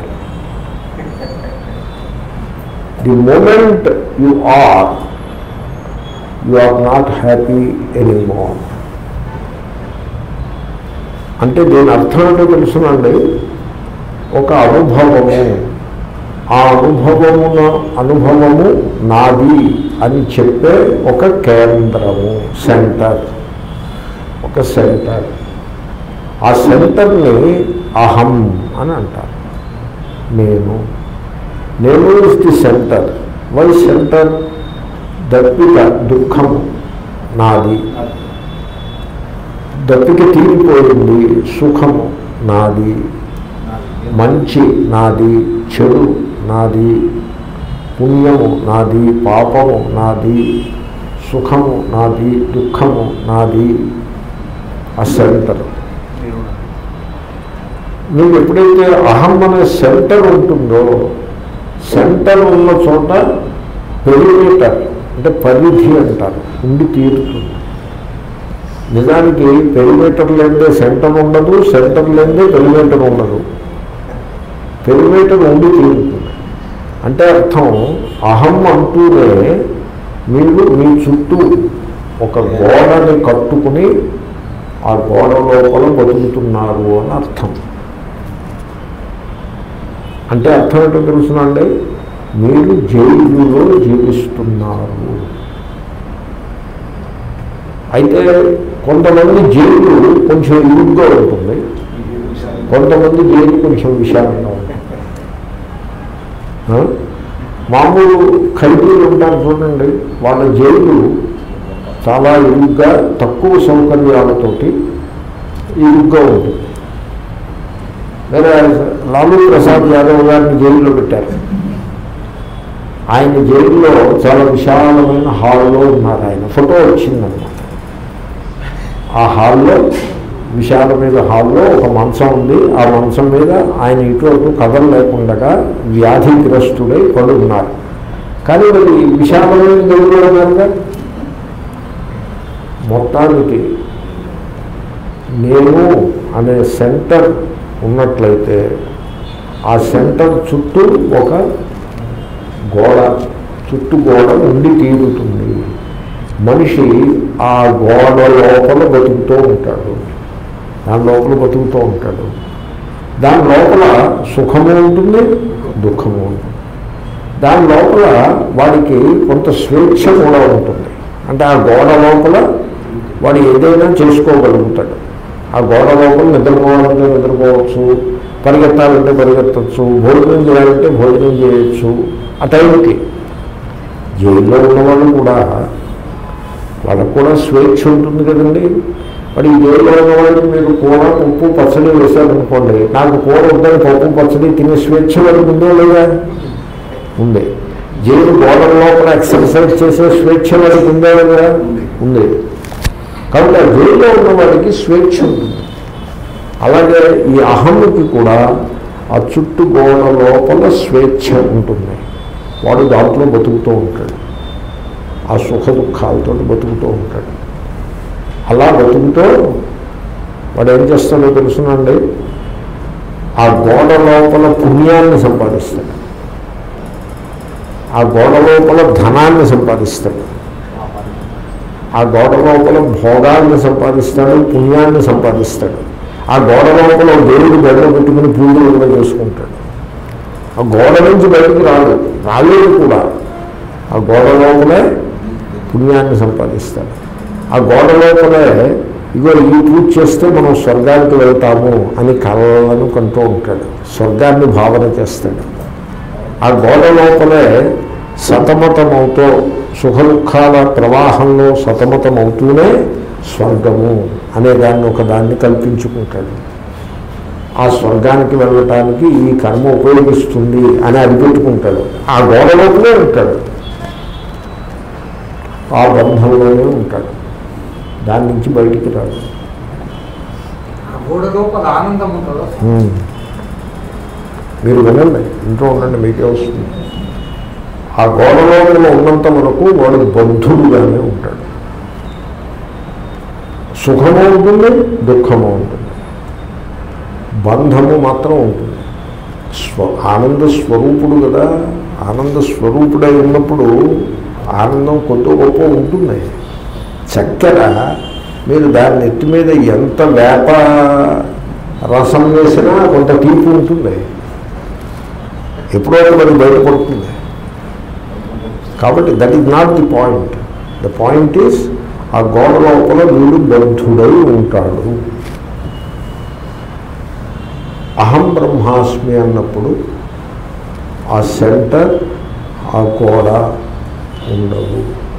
the moment you are you are not happy anymore అంటే దీని అర్థం ఏంటో తెలుసునండి ఒక అనుభవము ఆ అనుభవమున అనుభవము నాది అని చెప్పే ఒక కేంద్రము సెంటర్ ఒక సెంటర్ ఆ సెంటర్ని అహం అని అంటారు నేను నేను is the centre why centre దప్పిక దుఃఖము నాది దప్పిక తీరిపోయింది సుఖము నాది మంచి నాది చెడు నాది పుణ్యము నాది పాపము నాది సుఖము నాది దుఃఖము నాది ఆ సెంటర్ నువ్వు ఎప్పుడైతే అహం అనే సెంటర్ ఉంటుందో సెంటర్ ఉన్న చోట పెరిమీటర్ అంటే పరిధి అంటారు ఉండి తీరుతుంది నిజానికి పెరిమీటర్ లేదే సెంటర్ ఉండదు సెంటర్ లేదే పెరిమీటర్ ఉండదు పెరిమీటర్ ఉండి తీరుతుంది అంటే అర్థం అహం అంటూనే మీరు మీ చుట్టూ ఒక గోడని కట్టుకుని ఆ గోడ లోపల బతుకుతున్నారు అని అర్థం అంటే అర్థం ఏంటో తెలుసునండి మీరు జైలులో జీవిస్తున్నారు అయితే కొంతమంది జైలు కొంచెం ఇరుగ్గా ఉంటుంది కొంతమంది జైలు కొంచెం విశాలంగా ఉంటుంది ఆ? మామూలు ఖైదీలు ఉంటారు చూడండి వాళ్ళ జైలు చాలా ఇరుగ్గా తక్కువ సౌకర్యాలతోటి ఇరుగ్గా ఉంటుంది వేరే లాలూ ప్రసాద్ యాదవ్ గారిని జైల్లో పెట్టారు ఆయన జైల్లో చాలా విశాలమైన హాల్లో ఉన్నారు ఆయన ఫోటో వచ్చిందన్నమాట ఆ హాల్లో విశాలమైన హాల్లో ఒక మంచం ఉంది ఆ మంచం మీద ఆయన ఇటు అటు కథలు లేకుండా వ్యాధిగ్రస్తుడై పడి ఉన్నారు కానీ మరి విశాలమైన జైల్లో ఉన్నారుగా మొత్తానికి నేను అనే సెంటర్ ఉన్నట్లయితే ఆ సెంటర్ చుట్టూ ఒక గోడ చుట్టూ గోడ ఉండి తీరుతుంది మనిషి ఆ గోడ లోపల బతుకుతూ ఉంటాడు దాని లోపల బతుకుతూ ఉంటాడు దాని లోపల సుఖము ఉంటుంది దుఃఖము ఉంటుంది దాని లోపల వాడికి కొంత స్వేచ్ఛ కూడా ఉంటుంది అంటే ఆ గోడ లోపల వాడు ఏదైనా చేసుకోగలుగుతాడు ఆ గోడ లోపల నిద్రపోవాలంటే నిద్రపోవచ్చు పరిగెత్తాలంటే పరిగెత్తచ్చు భోజనం చేయాలంటే భోజనం చేయొచ్చు ఆ టైంకి జైల్లో ఉన్నవాళ్ళు కూడా వాళ్ళకు కూడా స్వేచ్ఛ ఉంటుంది కదండి మరి ఈ జైల్లో ఉన్నవాళ్ళకి మీరు కూర ఉప్పు పచ్చడి వేశారనుకోండి నాకు కూర ఉందని పప్పు పచ్చడి తినే స్వేచ్ఛ వాళ్ళకి ఉందో లేదా ఉంది జైలు గోడల లోపల ఎక్సర్సైజ్ చేసే స్వేచ్ఛ వాళ్ళకి ఉందా లేదా ఉంది కాబట్టి ఆ జైల్లో ఉన్న వాడికి స్వేచ్ఛ ఉంటుంది అలాగే ఈ అహముకి కూడా ఆ చుట్టూ గోడ లోపల స్వేచ్ఛ ఉంటుంది వాడు దాంట్లో బతుకుతూ ఉంటాడు ఆ సుఖ దుఃఖాలతో బతుకుతూ ఉంటాడు అలా బతుకుతూ వాడు ఏం చేస్తాడో తెలుసునండి ఆ గోడ లోపల పుణ్యాన్ని సంపాదిస్తాడు ఆ గోడ లోపల ధనాన్ని సంపాదిస్తాడు ఆ గోడ లోపల భోగాన్ని సంపాదిస్తాడు పుణ్యాన్ని సంపాదిస్తాడు ఆ గోడ లోపల దేవుడు గడ్డ పెట్టుకుని పూజలు కూడా చేసుకుంటాడు ఆ గోడ నుంచి బయటకు రాదు రాలేదు కూడా ఆ గోడ లోపలే పుణ్యాన్ని సంపాదిస్తాడు ఆ గోడ లోపలే ఇగో ఈ పూజ చేస్తే మనం స్వర్గానికి వెళ్తాము అని కలలను కంటూ ఉంటాడు స్వర్గాన్ని భావన చేస్తాడు ఆ గోడ లోపలే సతమతమవుతూ సుఖ దుఃఖాల ప్రవాహంలో సతమతమవుతూనే స్వర్గము అనే దాన్ని ఒక దాన్ని కల్పించుకుంటాడు ఆ స్వర్గానికి వెళ్ళటానికి ఈ కర్మ ఉపయోగిస్తుంది అని అనిపెట్టుకుంటాడు ఆ గోడ లోపలే ఉంటాడు ఆ బంధంలోనే ఉంటాడు దాని నుంచి బయటికి రాడు ఆ గోడ లోపల ఆనందం ఉంటుందా ఉమ్. మీరు వినండి ఇంట్లో ఉండండి మీకే వస్తుంది ఆ గోడ లోపల ఉన్నంత వరకు వాడు బంధువుగానే ఉంటాడు సుఖము ఉంటుంది దుఃఖము ఉంటుంది బంధము మాత్రం ఉంటుంది స్వ ఆనంద స్వరూపుడు కదా ఆనంద స్వరూపుడై ఉన్నప్పుడు ఆనందం కొద్ది గొప్ప ఉంటుంది చక్కెర మీరు దాని నెత్తి మీద ఎంత వేప రసం వేసినా కొంత తీపి ఉంటుంది ఎప్పుడో ఒకటి అది బయటపడుతుంది కాబట్టి that is not the point the point is ఆ గోడ లోపల వీడు బద్ధుడై ఉంటాడు అహం బ్రహ్మాస్మి అన్నప్పుడు ఆ సెంటర్ ఆ గోడ ఉండదు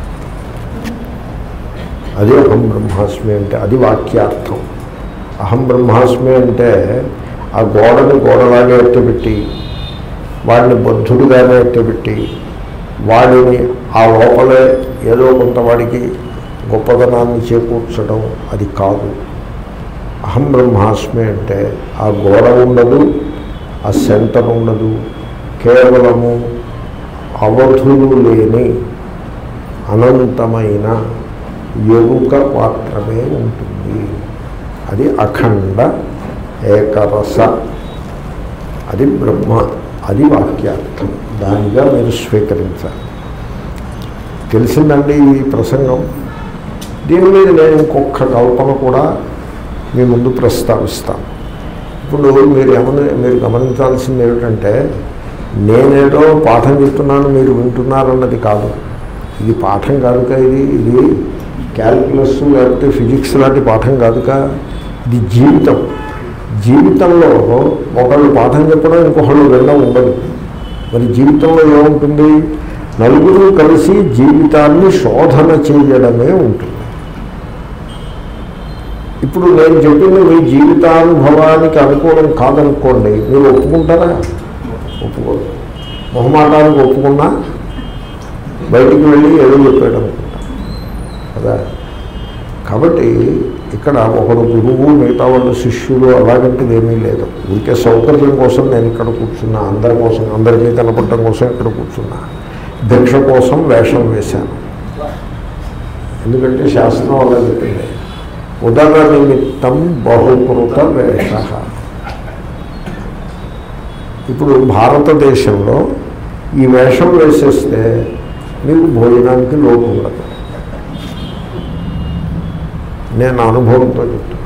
అది అహం బ్రహ్మాస్మి అంటే అది వాక్యార్థం అహం బ్రహ్మాస్మి అంటే ఆ గోడని గోడలాగే ఎట్టబెట్టి వాడిని బద్ధుడుగానే ఎట్టబెట్టి వాడిని ఆ లోపలే ఏదో కొంత వాడికి గొప్పతనాన్ని చేకూర్చడం అది కాదు అహం బ్రహ్మాస్మి అంటే ఆ గోడ ఉండదు ఆ సెంటర్ ఉండదు కేవలము అవధులు లేని అనంతమైన ఎరుక మాత్రమే ఉంటుంది అది అఖండ ఏకరస అది బ్రహ్మ అది వాక్యార్థం దానిగా మీరు స్వీకరించాలి తెలిసిందండి ఈ ప్రసంగం దీని మీద నేను ఇంకొక కల్పన కూడా మీ ముందు ప్రస్తావిస్తాను ఇప్పుడు మీరు ఏమని మీరు గమనించాల్సింది ఏమిటంటే నేనేదో పాఠం చెప్తున్నాను మీరు వింటున్నారన్నది కాదు ఇది పాఠం కాదుక ఇది ఇది క్యాల్కులస్ లేకపోతే ఫిజిక్స్ లాంటి పాఠం కాదుక ఇది జీవితం జీవితంలో ఒకళ్ళు పాఠం చెప్పడం ఇంకొకళ్ళు వినడం ఉండదు మరి జీవితంలో ఏముంటుంది నలుగురు కలిసి జీవితాన్ని శోధన చేయడమే ఉంటుంది ఇప్పుడు నేను చెప్పింది మీ జీవితానుభవానికి అనుకూలం కాదనుకోండి మీరు ఒప్పుకుంటారా ఒప్పుకోరు మొహమాటానికి ఒప్పుకున్నా బయటికి వెళ్ళి ఏదో చెప్పాడు అనుకుంటా కదా కాబట్టి ఇక్కడ ఒకడు గురువు మిగతా వాళ్ళు శిష్యులు అలాగంటిది ఏమీ లేదు ఊరికే సౌకర్యం కోసం నేను ఇక్కడ కూర్చున్నా అందరి కోసం అందరికీ కనపడటం కోసం ఇక్కడ కూర్చున్నా భిక్ష కోసం వేషం వేశాను ఎందుకంటే శాస్త్రం అలా చెప్పింది ఉదర నిమిత్తం బహుకృత వేష ఇప్పుడు భారతదేశంలో ఈ వేషం వేసేస్తే మీకు భోజనానికి లోటు ఉండదు నేను అనుభవంతో చెప్తాను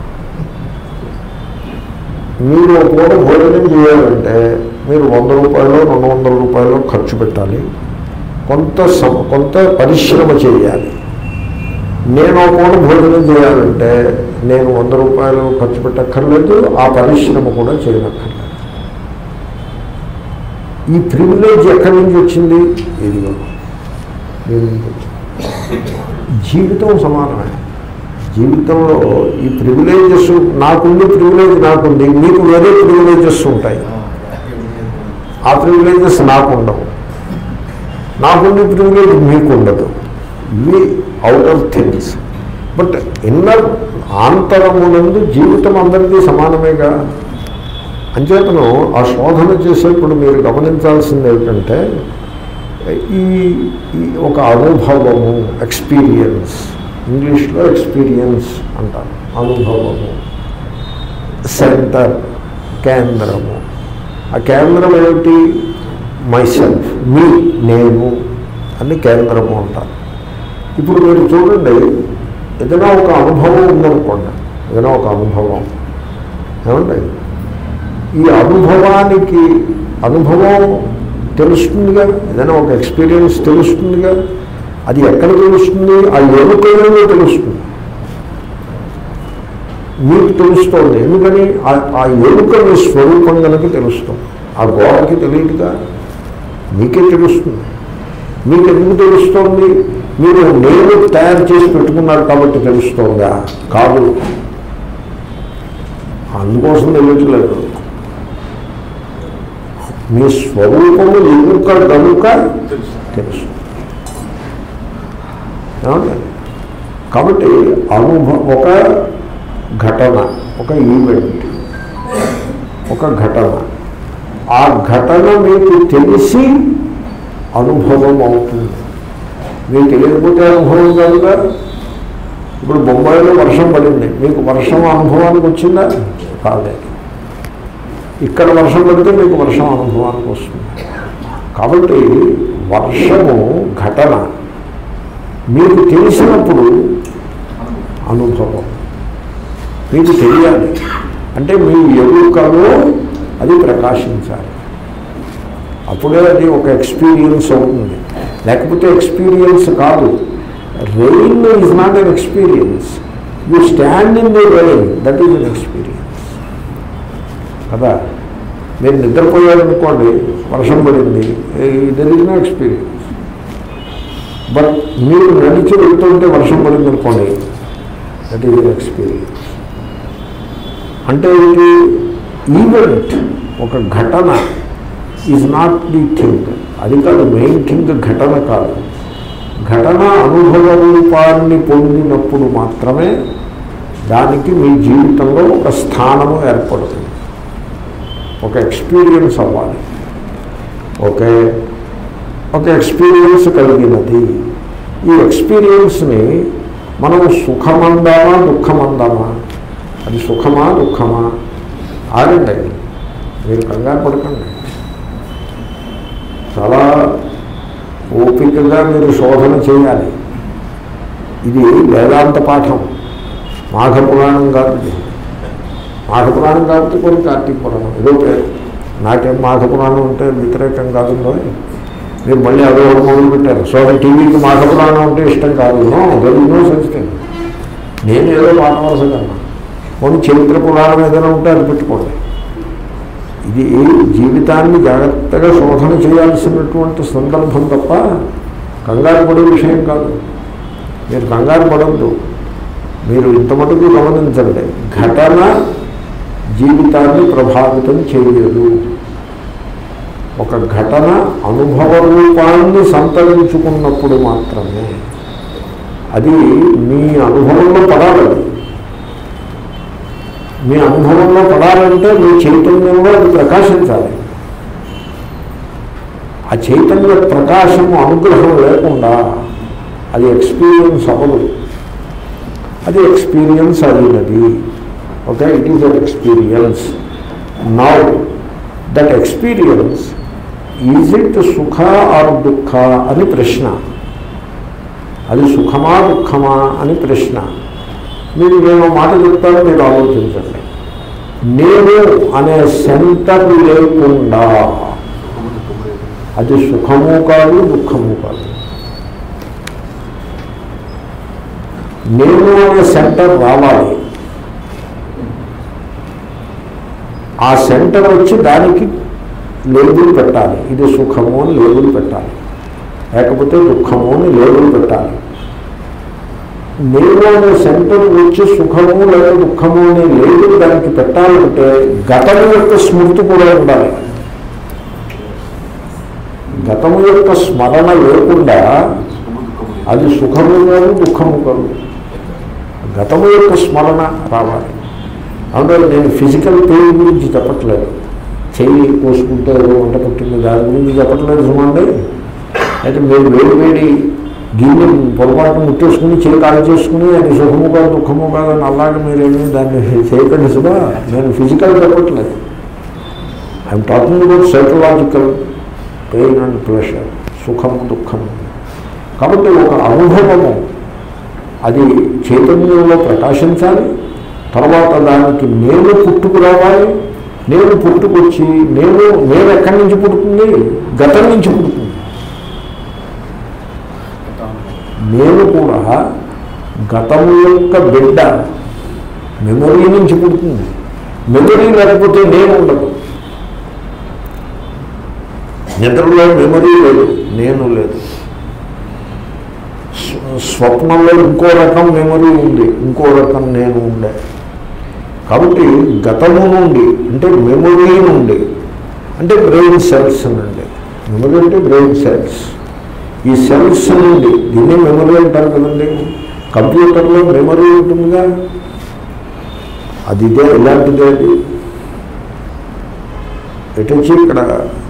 మీరు ఒక పూట భోజనం చేయాలంటే మీరు వంద రూపాయలు రెండు వందల రూపాయలు ఖర్చు పెట్టాలి కొంత సమ- కొంత పరిశ్రమ చేయాలి నేను ఒక పూట భోజనం చేయాలంటే నేను వంద రూపాయలు ఖర్చు పెట్టక్కర్లేదు ఆ పరిశ్రమ కూడా చేయనక్కర్లేదు ఈ ప్రివిలేజ్ ఎక్కడి నుంచి వచ్చింది ఇదిగో దీని నుంచి వచ్చింది. జీవితం సమానమే జీవితంలో ఈ ప్రివిలేజెస్ నాకుంది ప్రివిలేజ్ నాకుంది మీకు వేరే ప్రివిలేజెస్ ఉంటాయి ఆ ప్రివిలేజెస్ నాకు ఉండవు నాకుంది ప్రివిలేజ్ మీకు ఉండదు ఇవి అవుటర్ థింగ్స్ బట్ ఇన్నర్ ఆంతరమునందు జీవితం అందరికీ సమానమేగా అంచేతను ఆ శోధన చేసేప్పుడు మీరు గమనించాల్సింది ఏమిటంటే ఈ ఈ ఒక అనుభవము ఎక్స్పీరియన్స్ ఇంగ్లీష్లో ఎక్స్పీరియన్స్ అంటారు అనుభవము సెంటర్ కేంద్రము ఆ కేంద్రం ఏమిటి మైసెల్ఫ్ మీ నేను అని కేంద్రము అంటారు ఇప్పుడు మీరు చూడండి ఏదైనా ఒక అనుభవం ఉందనుకోండి ఏదైనా ఒక అనుభవం ఏమండి ఈ అనుభవానికి అనుభవం తెలుస్తుందిగా ఏదైనా ఒక ఎక్స్పీరియన్స్ తెలుస్తుందిగా అది ఎక్కడ తెలుస్తుంది ఆ ఎరుకలో తెలుస్తుంది మీకు తెలుస్తోంది ఎందుకని ఆ- ఆ ఎరుక మీ స్వరూపం కనుక తెలుస్తుంది ఆ గోడకి తెలియదుగా మీకే తెలుస్తుంది మీకు ఎందుకు తెలుస్తోంది మీరు నేను తయారు చేసి పెట్టుకున్నారు కాబట్టి తెలుస్తోందా కాదు అందుకోసం తెలియట్లేదు మీ స్వరూపము ఎరుక కనుక తెలుసు ఏమండి? కాబట్టి అనుభవ ఒక ఘటన ఒక ఈవెంట్ ఒక ఘటన ఆ ఘటన మీకు తెలిసి అనుభవం అవుతుంది మీకు తెలియకపోతే అనుభవం కాదుగా ఇప్పుడు బొంబాయిలో వర్షం పడింది మీకు వర్షం అనుభవానికి వచ్చిందా కాలేదు ఇక్కడ వర్షం పడితే మీకు వర్షం అనుభవానికి వస్తుంది కాబట్టి వర్షము ఘటన మీకు తెలిసినప్పుడు అనుభవం మీకు తెలియాలి అంటే మీ ఎరుకలో అది ప్రకాశించాలి అప్పుడే అది ఒక ఎక్స్పీరియన్స్ అవుతుంది లేకపోతే ఎక్స్పీరియన్స్ కాదు rain is not an experience you stand in the rain that is an experience కదా మీరు నిద్రపోయారనుకోండి వర్షం పడింది there is no experience but మీరు నడిచి వెళ్తుంటే వర్షం పడింది అనుకోండి దట్ ఈజ్ అన్ ఎక్స్పీరియన్స్ అంటే ఇది ఈవెంట్ ఒక ఘటన ఈజ్ నాట్ ది థింగ్ అది కాదు మెయిన్ థింగ్ ఘటన కాదు ఘటన అనుభవ రూపాన్ని పొందినప్పుడు మాత్రమే దానికి మీ జీవితంలో ఒక స్థానము ఏర్పడుతుంది ఒక ఎక్స్పీరియన్స్ అవ్వాలి ఓకే ఒక ఎక్స్పీరియన్స్ కలిగినది ఈ ఎక్స్పీరియన్స్ని మనం సుఖమందామా దుఃఖమందామా అది సుఖమా దుఃఖమా ఆగండి మీరు కంగారు పడకండి చాలా ఓపికగా మీరు శోధన చేయాలి ఇది వేదాంత పాఠం మాఘ పురాణం కాదు ఇది మాఘ పురాణం కాబట్టి కొన్ని కార్తీక పురాణం ఏదో పేరు నాకేం మాఘ పురాణం అంటే వ్యతిరేకం కాదు మీరు మళ్ళీ అదో ఒకటి మొదలు పెట్టారు సో టీవీకి మాఘ పురాణం అంటే ఇష్టం కాదు నో నో సంస్థ నేను ఏదో మాట వరుసగలను కొన్ని చరిత్ర పురాణం ఏదైనా ఉంటే అది పెట్టుకోండి ఇది జీవితాన్ని జాగ్రత్తగా శోధన చేయాల్సినటువంటి సందర్భం తప్ప కంగారు పడే విషయం కాదు మీరు కంగారు పడద్దు మీరు ఇంత మటుకు గమనించండి ఘటన జీవితాన్ని ప్రభావితం చేయలేదు ఒక ఘటన అనుభవ రూపాన్ని సంతరించుకున్నప్పుడు మాత్రమే అది మీ అనుభవంలో పడాలి మీ అనుభవంలో పడాలంటే మీ చైతన్యంలో అది ప్రకాశించాలి ఆ చైతన్య ప్రకాశము అనుగ్రహం లేకుండా అది ఎక్స్పీరియన్స్ అవ్వదు అది ఎక్స్పీరియన్స్ అయినది okay it is an experience now that experience is it సుఖ ఆర్ దుఃఖ అని ప్రశ్న అది సుఖమా దుఃఖమా అని ప్రశ్న మీరు నేను మాట చెప్తాను మీరు ఆలోచించండి నేను అనే సెంటర్ లేకుండా అది సుఖము కాదు దుఃఖము కాదు నేను అనే సెంటర్ రావాలి ఆ సెంటర్ వచ్చి దానికి లేబుల్ పెట్టాలి ఇది సుఖము అని లేబుల్ పెట్టాలి లేకపోతే దుఃఖము అని లేబుల్ పెట్టాలి నేను అనే సెంటర్ వచ్చి సుఖము లేదా దుఃఖము అనే లేబుల్ దానికి పెట్టాలంటే గతము యొక్క స్మృతి కూడా ఉండాలి గతము యొక్క స్మరణ లేకుండా అది సుఖము కాదు దుఃఖము కాదు గతము యొక్క స్మరణ రావాలి అందులో నేను ఫిజికల్ పెయిన్ గురించి చెప్పట్లేదు చెయ్యి కోసుకుంటే ఏదో వంట పుట్టింది దాని గురించి చెప్పట్లేదు సుమండి అయితే మీరు వేడి వేడి గిన్నె పొరపాటును ముట్టేసుకుని చేయి కాలు చేసుకుని అది సుఖము కాదు దుఃఖము కాదు అని అలాగే మీరేమీ దాన్ని చేయకండి సుమా నేను ఫిజికల్ చెప్పట్లేదు I'm talking about psychological pain and pressure సుఖము దుఃఖము కాబట్టి ఒక అనుభవము అది చైతన్యంలో ప్రకాశించాలి తర్వాత దానికి నేను పుట్టుకు రావాలి నేను పుట్టుకొచ్చి నేను నేను ఎక్కడి నుంచి పుడుతుంది గతం నుంచి పుడుతుంది నేను కూడా గతము యొక్క బిడ్డ మెమొరీ నుంచి పుడుతుంది మెమొరీ లేకపోతే నేను ఉండదు నిద్రలో మెమొరీ లేదు నేను లేదు స్వ- స్వప్నంలో ఇంకో రకం మెమొరీ ఉంది ఇంకో రకం నేను ఉండే కాబట్టి గతము నుండి అంటే మెమొరీ నుండి అంటే బ్రెయిన్ సెల్స్ నుండి మెమొరీ అంటే బ్రెయిన్ సెల్స్ ఈ సెల్స్ నుండి దీన్ని మెమొరీ అంటారు కదండి కంప్యూటర్లో మెమొరీ ఉంటుందిగా అది ఇదే ఇలాంటిదే అది ఎటు వచ్చి ఇక్కడ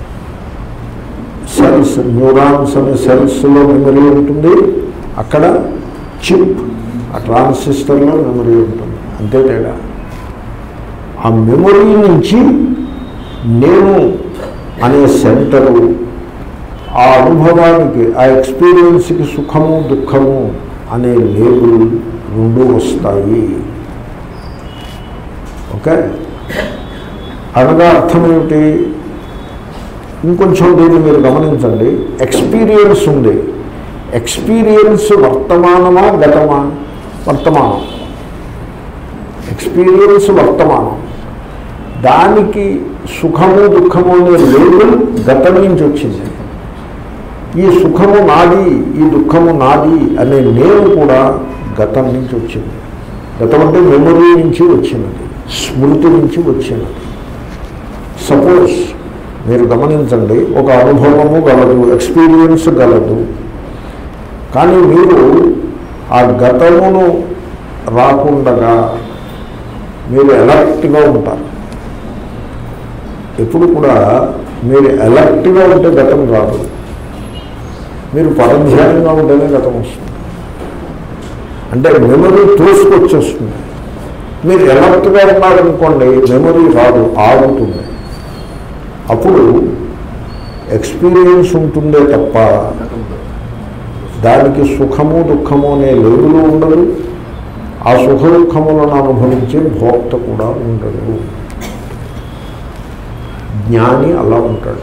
సెల్స్ న్యూరాన్స్ అనే సెల్స్లో మెమరీ ఉంటుంది అక్కడ చిప్ ఆ ట్రాన్సిస్టర్లో మెమరీ ఉంటుంది అంతే తేడా ఆ మెమరీ నుంచి నేను అనే సెంటరు ఆ అనుభవానికి ఆ ఎక్స్పీరియన్స్కి సుఖము దుఃఖము అనే లేబుల్ రెండు వస్తాయి ఓకే అనగా అర్థం ఏమిటి ఇంకొంచెం దీన్ని మీరు గమనించండి ఎక్స్పీరియన్స్ ఉంది ఎక్స్పీరియన్స్ వర్తమానమా గతమా వర్తమానం ఎక్స్పీరియన్స్ వర్తమానం దానికి సుఖము దుఃఖము అనే లేబుల్ గతం నుంచి వచ్చింది ఈ సుఖము నాది ఈ దుఃఖము నాది అనే నేను కూడా గతం నుంచి వచ్చింది గతం అంటే మెమొరీ నుంచి వచ్చినది స్మృతి నుంచి వచ్చినది సపోజ్ మీరు గమనించండి ఒక అనుభవము గలదు ఎక్స్పీరియన్స్ గలదు కానీ మీరు ఆ గతమును రాకుండగా మీరు ఎలర్ట్గా ఉంటారు ఎప్పుడు కూడా మీరు ఎలర్ట్గా ఉంటే గతం రాదు మీరు పరధ్యానంగా ఉంటేనే గతం వస్తుంది అంటే మెమరీ తోసుకొచ్చేస్తుంది మీరు ఎలర్ట్గా ఉన్నారనుకోండి మెమరీ రాదు ఆగుతుంది అప్పుడు ఎక్స్పీరియన్స్ ఉంటుందే తప్ప దానికి సుఖము దుఃఖము అనే లేబులు ఉండదు ఆ సుఖ దుఃఖములను అనుభవించే భోక్త కూడా ఉండదు జ్ఞాని అలా ఉంటాడు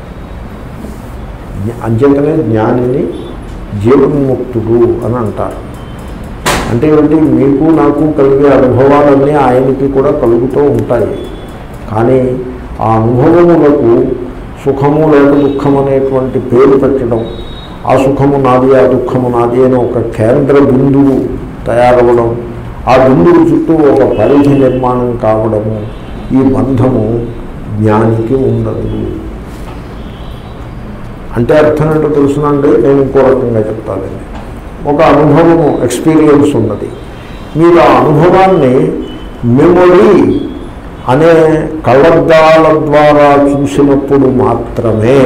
జ్ఞ- అంచేతనే జ్ఞానిని జీవన్ముక్తుడు అని అంటారు అంటే ఏమిటి మీకు నాకు కలిగే అనుభవాలన్నీ ఆయనకి కూడా కలుగుతూ ఉంటాయి కానీ ఆ అనుభవములకు సుఖము లేక దుఃఖం అనేటువంటి పేరు పెట్టడం ఆ సుఖము నాది ఆ దుఃఖము నాది అని ఒక కేంద్ర బిందువు తయారవడం ఆ బిందువు చుట్టూ ఒక పరిధి నిర్మాణం కావడము ఈ బంధము జ్ఞానికి ఉండదు అంటే అర్థం ఏంటో తెలుసునండి నేను ఇంకో రకంగా చెప్తానండి ఒక అనుభవము ఎక్స్పీరియన్స్ ఉన్నది మీరు ఆ అనుభవాన్ని మెమొరీ అనే కళ్ళద్దాల ద్వారా చూసినప్పుడు మాత్రమే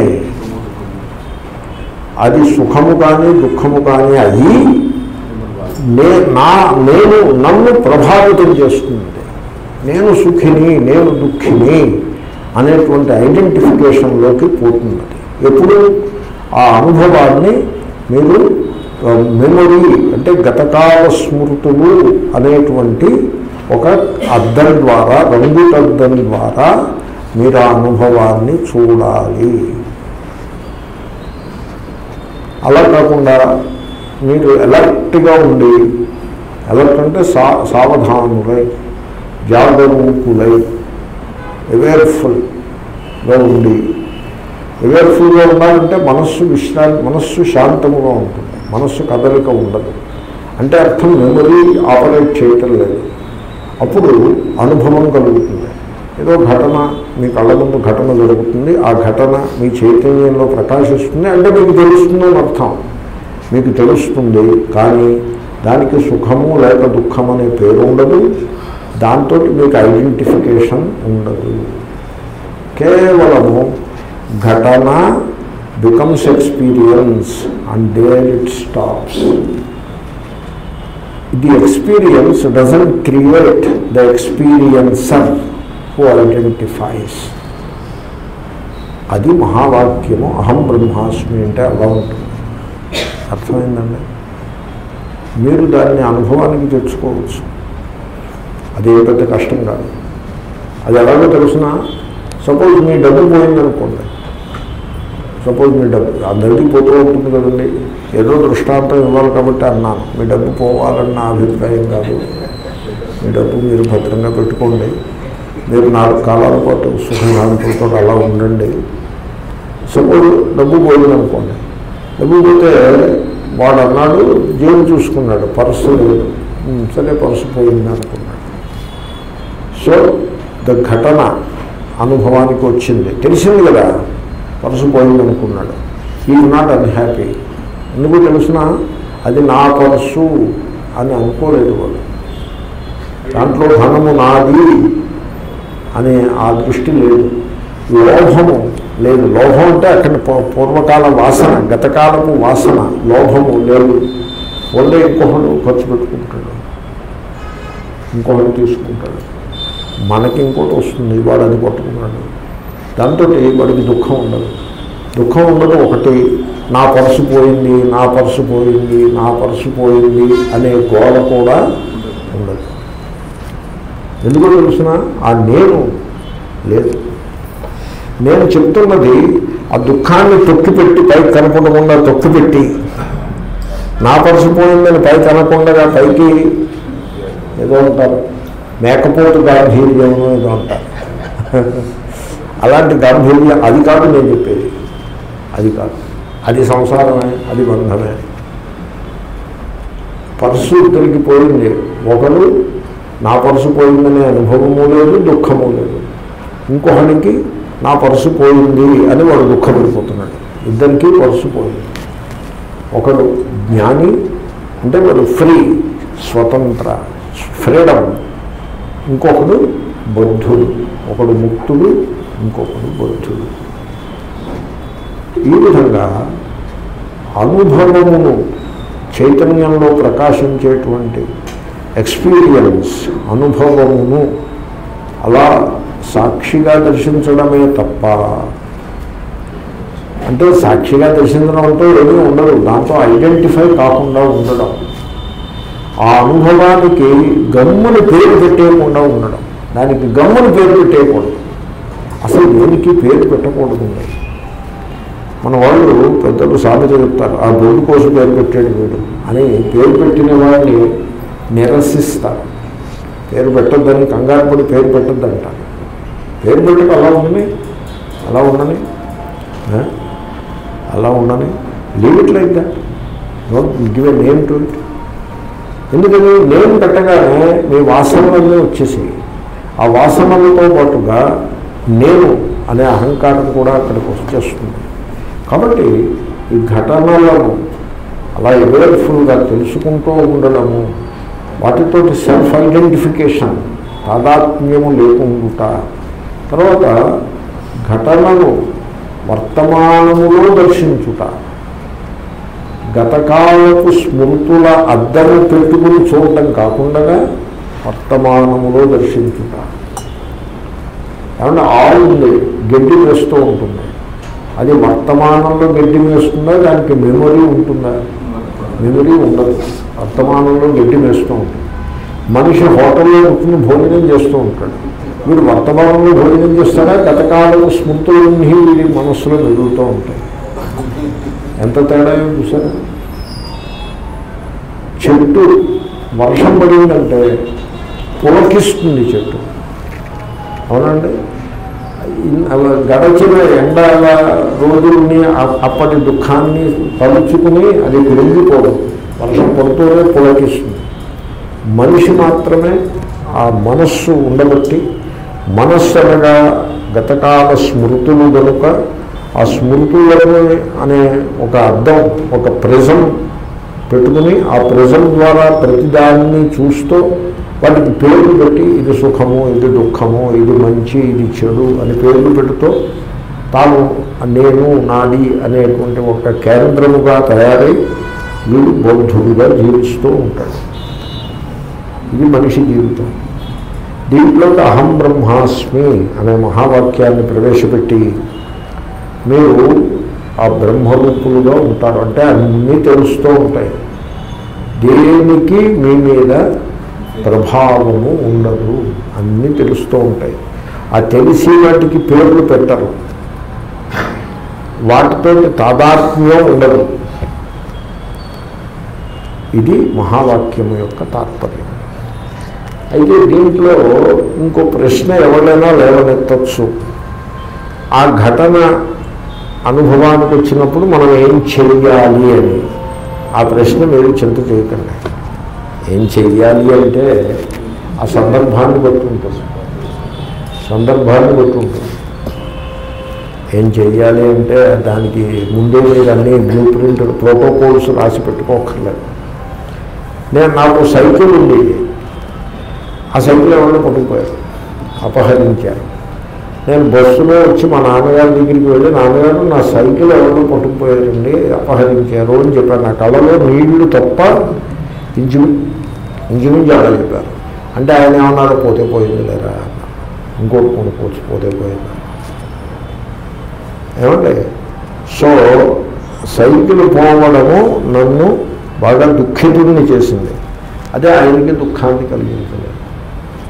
అది సుఖము కానీ దుఃఖము కానీ అది నే నా నేను నన్ను ప్రభావితం చేస్తుంది నేను సుఖిని నేను దుఃఖిని అనేటువంటి ఐడెంటిఫికేషన్లోకి పోతున్నది ఎప్పుడు ఆ అనుభవాన్ని మీరు మెమొరీ అంటే గతకాల స్మృతులు అనేటువంటి ఒక అద్దం ద్వారా రంగుటద్దం ద్వారా మీరు ఆ అనుభవాన్ని చూడాలి అలా కాకుండా మీరు ఎలర్ట్గా ఉండి ఎలర్ట్ అంటే సా సావధానులై జాగరూకులై అవేర్ఫుల్గా ఉండి అవేర్ఫుల్గా ఉండాలంటే మనస్సు విశ్రాంతి మనస్సు శాంతముగా ఉంటుంది మనస్సు కదలిక ఉండదు అంటే అర్థం మెమరీ ఆపరేట్ చేయటం లేదు అప్పుడు అనుభవం కలుగుతుంది ఏదో ఘటన మీ కళ్ళ ముందు ఘటన జరుగుతుంది ఆ ఘటన మీ చైతన్యంలో ప్రకాశిస్తుంది అంటే మీకు తెలుస్తుంది అని అర్థం మీకు తెలుస్తుంది కానీ దానికి సుఖము లేక దుఃఖం అనే పేరు ఉండదు దాంతో మీకు ఐడెంటిఫికేషన్ ఉండదు కేవలము ఘటన becomes experience and there it stops the experience doesn't create the experiencer who identifies అది మహావాక్యము అహం బ్రహ్మాస్మి అంటే అలా ఉంటుంది అర్థమైందండి మీరు దాన్ని అనుభవానికి తెచ్చుకోవచ్చు అది ఏ పెద్ద కష్టం కాదు అది ఎలాగో తెలిసిన సపోజ్ మీ డబ్బు పోయిందనుకోండి సపోజ్ మీ డబ్బు అందరికీ పోతూ ఉంటుంది కదండి ఏదో దృష్టాంతం ఇవ్వాలి కాబట్టి అన్నాను మీ డబ్బు పోవాలన్న నా అభిప్రాయం కాదు మీ డబ్బు మీరు భద్రంగా పెట్టుకోండి మీరు నాలుగు కాలాల పాటు సుఖశాంతులతో అలా ఉండండి సపోజ్ డబ్బు పోయిందనుకోండి డబ్బు పోతే వాడు అన్నాడు జేబు చూసుకున్నాడు పర్సు లేదు ఉమ్, సరే పర్సు పోయింది అనుకున్నాడు సో ద ఘటన అనుభవానికి వచ్చింది తెలిసింది కదా పర్సు పోయింది అనుకున్నాడు ఈ నాట్ అన్హ్యాపీ ఎందుకు తెలిసిన అది నా పర్సు అని అనుకోలేదు వాడు దాంట్లో ధనము నాది అనే ఆ దృష్టి లేదు లోభము లేదు లోభం అంటే అక్కడ పూ- పూర్వకాల వాసన గతకాలపు వాసన లోభము లేదు వంద ఇంకొకడు ఖర్చు పెట్టుకుంటాడు ఇంకొకటి తీసుకుంటాడు మనకి ఇంకోటి వస్తుంది వాడు అది పట్టుకున్నాడు దాంతో వాడికి దుఃఖం ఉండదు దుఃఖం ఉండదు ఒకటి నా పర్సు పోయింది నా పర్సు పోయింది నా పర్సు పోయింది అనే గోడ కూడా ఉండదు ఎందుకో తెలుసిన ఆ నేను లేదు నేను చెప్తున్నది ఆ దుఃఖాన్ని తొక్కిపెట్టి పైకి కనపడకుండా తొక్కిపెట్టి నా పరుసు పోయిందని పైకి అనకుండా పైకి ఏదో అంటారు మేకపోతు గాంభీర్యం ఏదో అంటారు అలాంటి గాంభీర్యం అది కాదు నేను చెప్పేది అది కాదు అది సంసారమే అది బంధమే పర్సు ఇద్దరికి పోయింది ఒకడు నా పర్సు పోయిందనే అనుభవము లేదు దుఃఖము లేదు ఇంకొకడికి నా పర్సు పోయింది అని వాడు దుఃఖపడిపోతున్నాడు ఇద్దరికి పర్సు పోయింది ఒకడు జ్ఞాని అంటే వాడు ఫ్రీ స్వతంత్ర ఫ్రీడమ్ ఇంకొకడు బుద్ధుడు ఒకడు ముక్తుడు ఇంకొకడు బుద్ధుడు ఈ విధంగా అనుభవమును చైతన్యంలో ప్రకాశించేటువంటి ఎక్స్పీరియన్స్ అనుభవమును అలా సాక్షిగా దర్శించడమే తప్ప అంటే సాక్షిగా దర్శించడం అంటూ ఏమీ ఉండదు దాంతో ఐడెంటిఫై కాకుండా ఉండడం ఆ అనుభవానికి గమ్ముని పేరు పెట్టేయకుండా ఉండడం దానికి గమ్ముని పేరు పెట్టేయకూడదు అసలు దేనికి పేరు పెట్టకూడదు మన వాళ్ళు పెద్దలు సామెత చెప్తారు ఆ బొడ్డు కోసం పేరు పెట్టాడు వీడు అని పేరు పెట్టిన వాడిని నిరసిస్తారు పేరు పెట్టొద్దని కంగారు పడి పేరు పెట్టొద్దంటారు పేరు పెట్టక అలా ఉండని అలా ఉండని ఆ? అలా ఉండని leave it like that don't give a name to it ఎందుకని నేమ్ పెట్టగానే మీ వాసనలన్నీ వచ్చేసి ఆ వాసనలతో పాటుగా నేను అనే అహంకారం కూడా అక్కడికి వచ్చేస్తుంది కాబట్టి ఈ ఘటనలను అలా అవేర్ఫుల్గా తెలుసుకుంటూ ఉండడము వాటితోటి సెల్ఫ్ ఐడెంటిఫికేషన్ తాదాత్మ్యము లేకుండా తర్వాత ఘటనను వర్తమానములో దర్శించుట గతకాలపు స్మృతుల అద్దము పెట్టుకుని చూడటం కాకుండా వర్తమానములో దర్శించుట ఏమన్నా ఆవు ఉంది గడ్డి వేస్తూ ఉంటుంది అది వర్తమానంలో గడ్డి వేస్తుందా దానికి మెమొరీ ఉంటుందా మెమొరీ ఉండదు వర్తమానంలో గడ్డి వేస్తూ ఉంటుంది మనిషి హోటల్లో కూర్చుని భోజనం చేస్తూ ఉంటాడు వీడు వర్తమానంలో భోజనం చేస్తాడా గతకాలపు స్మృతులన్నీ వీడి మనస్సులో మెదులుతూ ఉంటాయి ఎంత తేడా చూసారు చెట్టు వర్షం పడిందంటే పులకిస్తుంది చెట్టు అవునండి ఇన్- అలా గడచిన ఎండల రోజుల్ని అ- అప్పటి దుఃఖాన్ని తలుచుకుని అది పెరిగిపోదు వర్షం పడుతూనే పులకిస్తుంది మనిషి మాత్రమే ఆ మనస్సు ఉండబట్టి మనస్సు అనగా గతకాల స్మృతులు కనుక ఆ స్మృతులను అనే ఒక అర్థం ఒక ప్రెజం పెట్టుకుని ఆ ప్రెజం ద్వారా ప్రతిదాన్ని చూస్తూ వాటికి పేర్లు పెట్టి ఇది సుఖము ఇది దుఃఖము ఇది మంచి ఇది చెడు అని పేర్లు పెడుతూ తాను నేను నాది అనేటువంటి ఒక కేంద్రముగా తయారై వీడు బౌద్ధుడిగా జీవిస్తూ ఉంటాడు ఇది మనిషి జీవితం దీంట్లో అహం బ్రహ్మాస్మి అనే మహావాక్యాన్ని ప్రవేశపెట్టి మీరు ఆ బ్రహ్మరూపులుగా ఉంటారు అంటే అన్నీ తెలుస్తూ ఉంటాయి దేనికి మీ మీద ప్రభావము ఉండదు అన్నీ తెలుస్తూ ఉంటాయి ఆ తెలిసి వాటికి పేర్లు పెట్టరు వాటితో తాదాత్మ్యం ఉండదు ఇది మహావాక్యము యొక్క తాత్పర్యం అయితే దీంట్లో ఇంకో ప్రశ్న ఎవరైనా లేవనెత్తచ్చు ఆ ఘటన అనుభవానికి వచ్చినప్పుడు మనం ఏం చెయ్యాలి అని ఆ ప్రశ్న మీరు చింత చేయకండి ఏం చెయ్యాలి అంటే ఆ సందర్భాన్ని బట్టి ఉంటుంది సందర్భాన్ని బట్టి ఉంటుంది ఏం చెయ్యాలి అంటే దానికి ముందే మీరు అన్ని బ్లూ ప్రింట్ ప్రోటోకాల్స్ రాసి పెట్టుకోకర్లేదు నేను నాకు సైకిల్ ఉండేది ఆ సైకిల్ ఎవరిని పట్టుకుపోయారు అపహరించారు నేను బస్సులో వచ్చి మా నాన్నగారి దగ్గరికి వెళ్ళి నాన్నగారు నా సైకిల్ ఎవరినో పట్టుకుపోయారండి అపహరించారు అని చెప్పారు నా కళ్ళలో నీళ్లు తప్ప ఇంచు ఇంచుమించు అలా చెప్పారు అంటే ఆయన ఏమన్నారు పోతే పోయింది లేరా అన్నారు. ఇంకోటి కొనుక్కోవచ్చు పోతే పోయింది ఏమండి సో సైకిల్ పోవడము నన్ను బాగా దుఃఖితుడిని చేసింది అదే ఆయనకి దుఃఖాన్ని కలిగించలేదు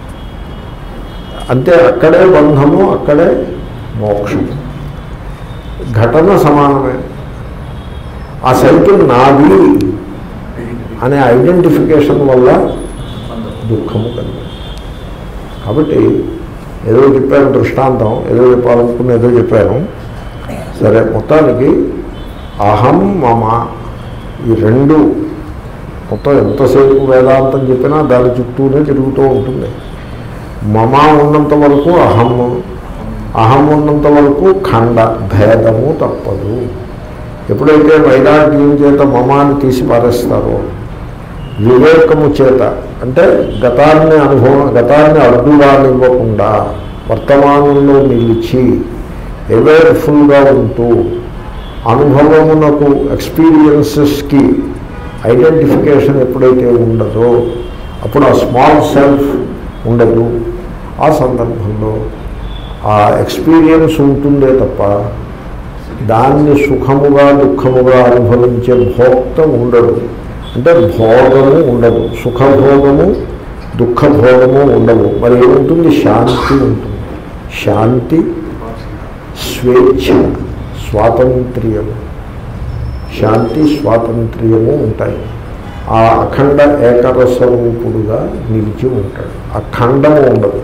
అంతే అక్కడే బంధము అక్కడే మోక్షం ఘటన సమానమే ఆ సైకిల్ నాది అనే ఐడెంటిఫికేషన్ వల్ల దుఃఖము కలిగింది కాబట్టి ఏదో చెప్పాను దృష్టాంతం ఏదో చెప్పాలనుకున్న ఏదో చెప్పాను సరే మొత్తానికి అహం మమ ఈ రెండు మొత్తం ఎంతసేపు వేదాంతం చెప్పినా దాని చుట్టూనే తిరుగుతూ ఉంటుంది మమ ఉన్నంత వరకు అహము అహం ఉన్నంత వరకు ఖండ భేదము తప్పదు ఎప్పుడైతే వైరాగ్యం చేత మమాన్ని తీసి పారేస్తారో వివేకము చేత అంటే గతాన్ని అనుభవం గతాన్ని అడ్డురానివ్వకుండా వర్తమానంలో నిలిచి అవేర్ఫుల్గా ఉంటూ అనుభవమునకు ఎక్స్పీరియన్సెస్కి ఐడెంటిఫికేషన్ ఎప్పుడైతే ఉండదో అప్పుడు ఆ స్మాల్ సెల్ఫ్ ఉండదు ఆ సందర్భంలో ఆ ఎక్స్పీరియన్స్ ఉంటుందే తప్ప దాన్ని సుఖముగా దుఃఖముగా అనుభవించే భోక్త ఉండడు అంటే భోగము ఉండదు సుఖభోగము దుఃఖభోగము ఉండవు మరి ఏముంటుంది శాంతి ఉంటుంది శాంతి స్వేచ్ఛ స్వాతంత్ర్యము శాంతి స్వాతంత్ర్యము ఉంటాయి ఆ అఖండ ఏకరసరూపుడుగా నిలిచి ఉంటాడు అఖండము ఉండదు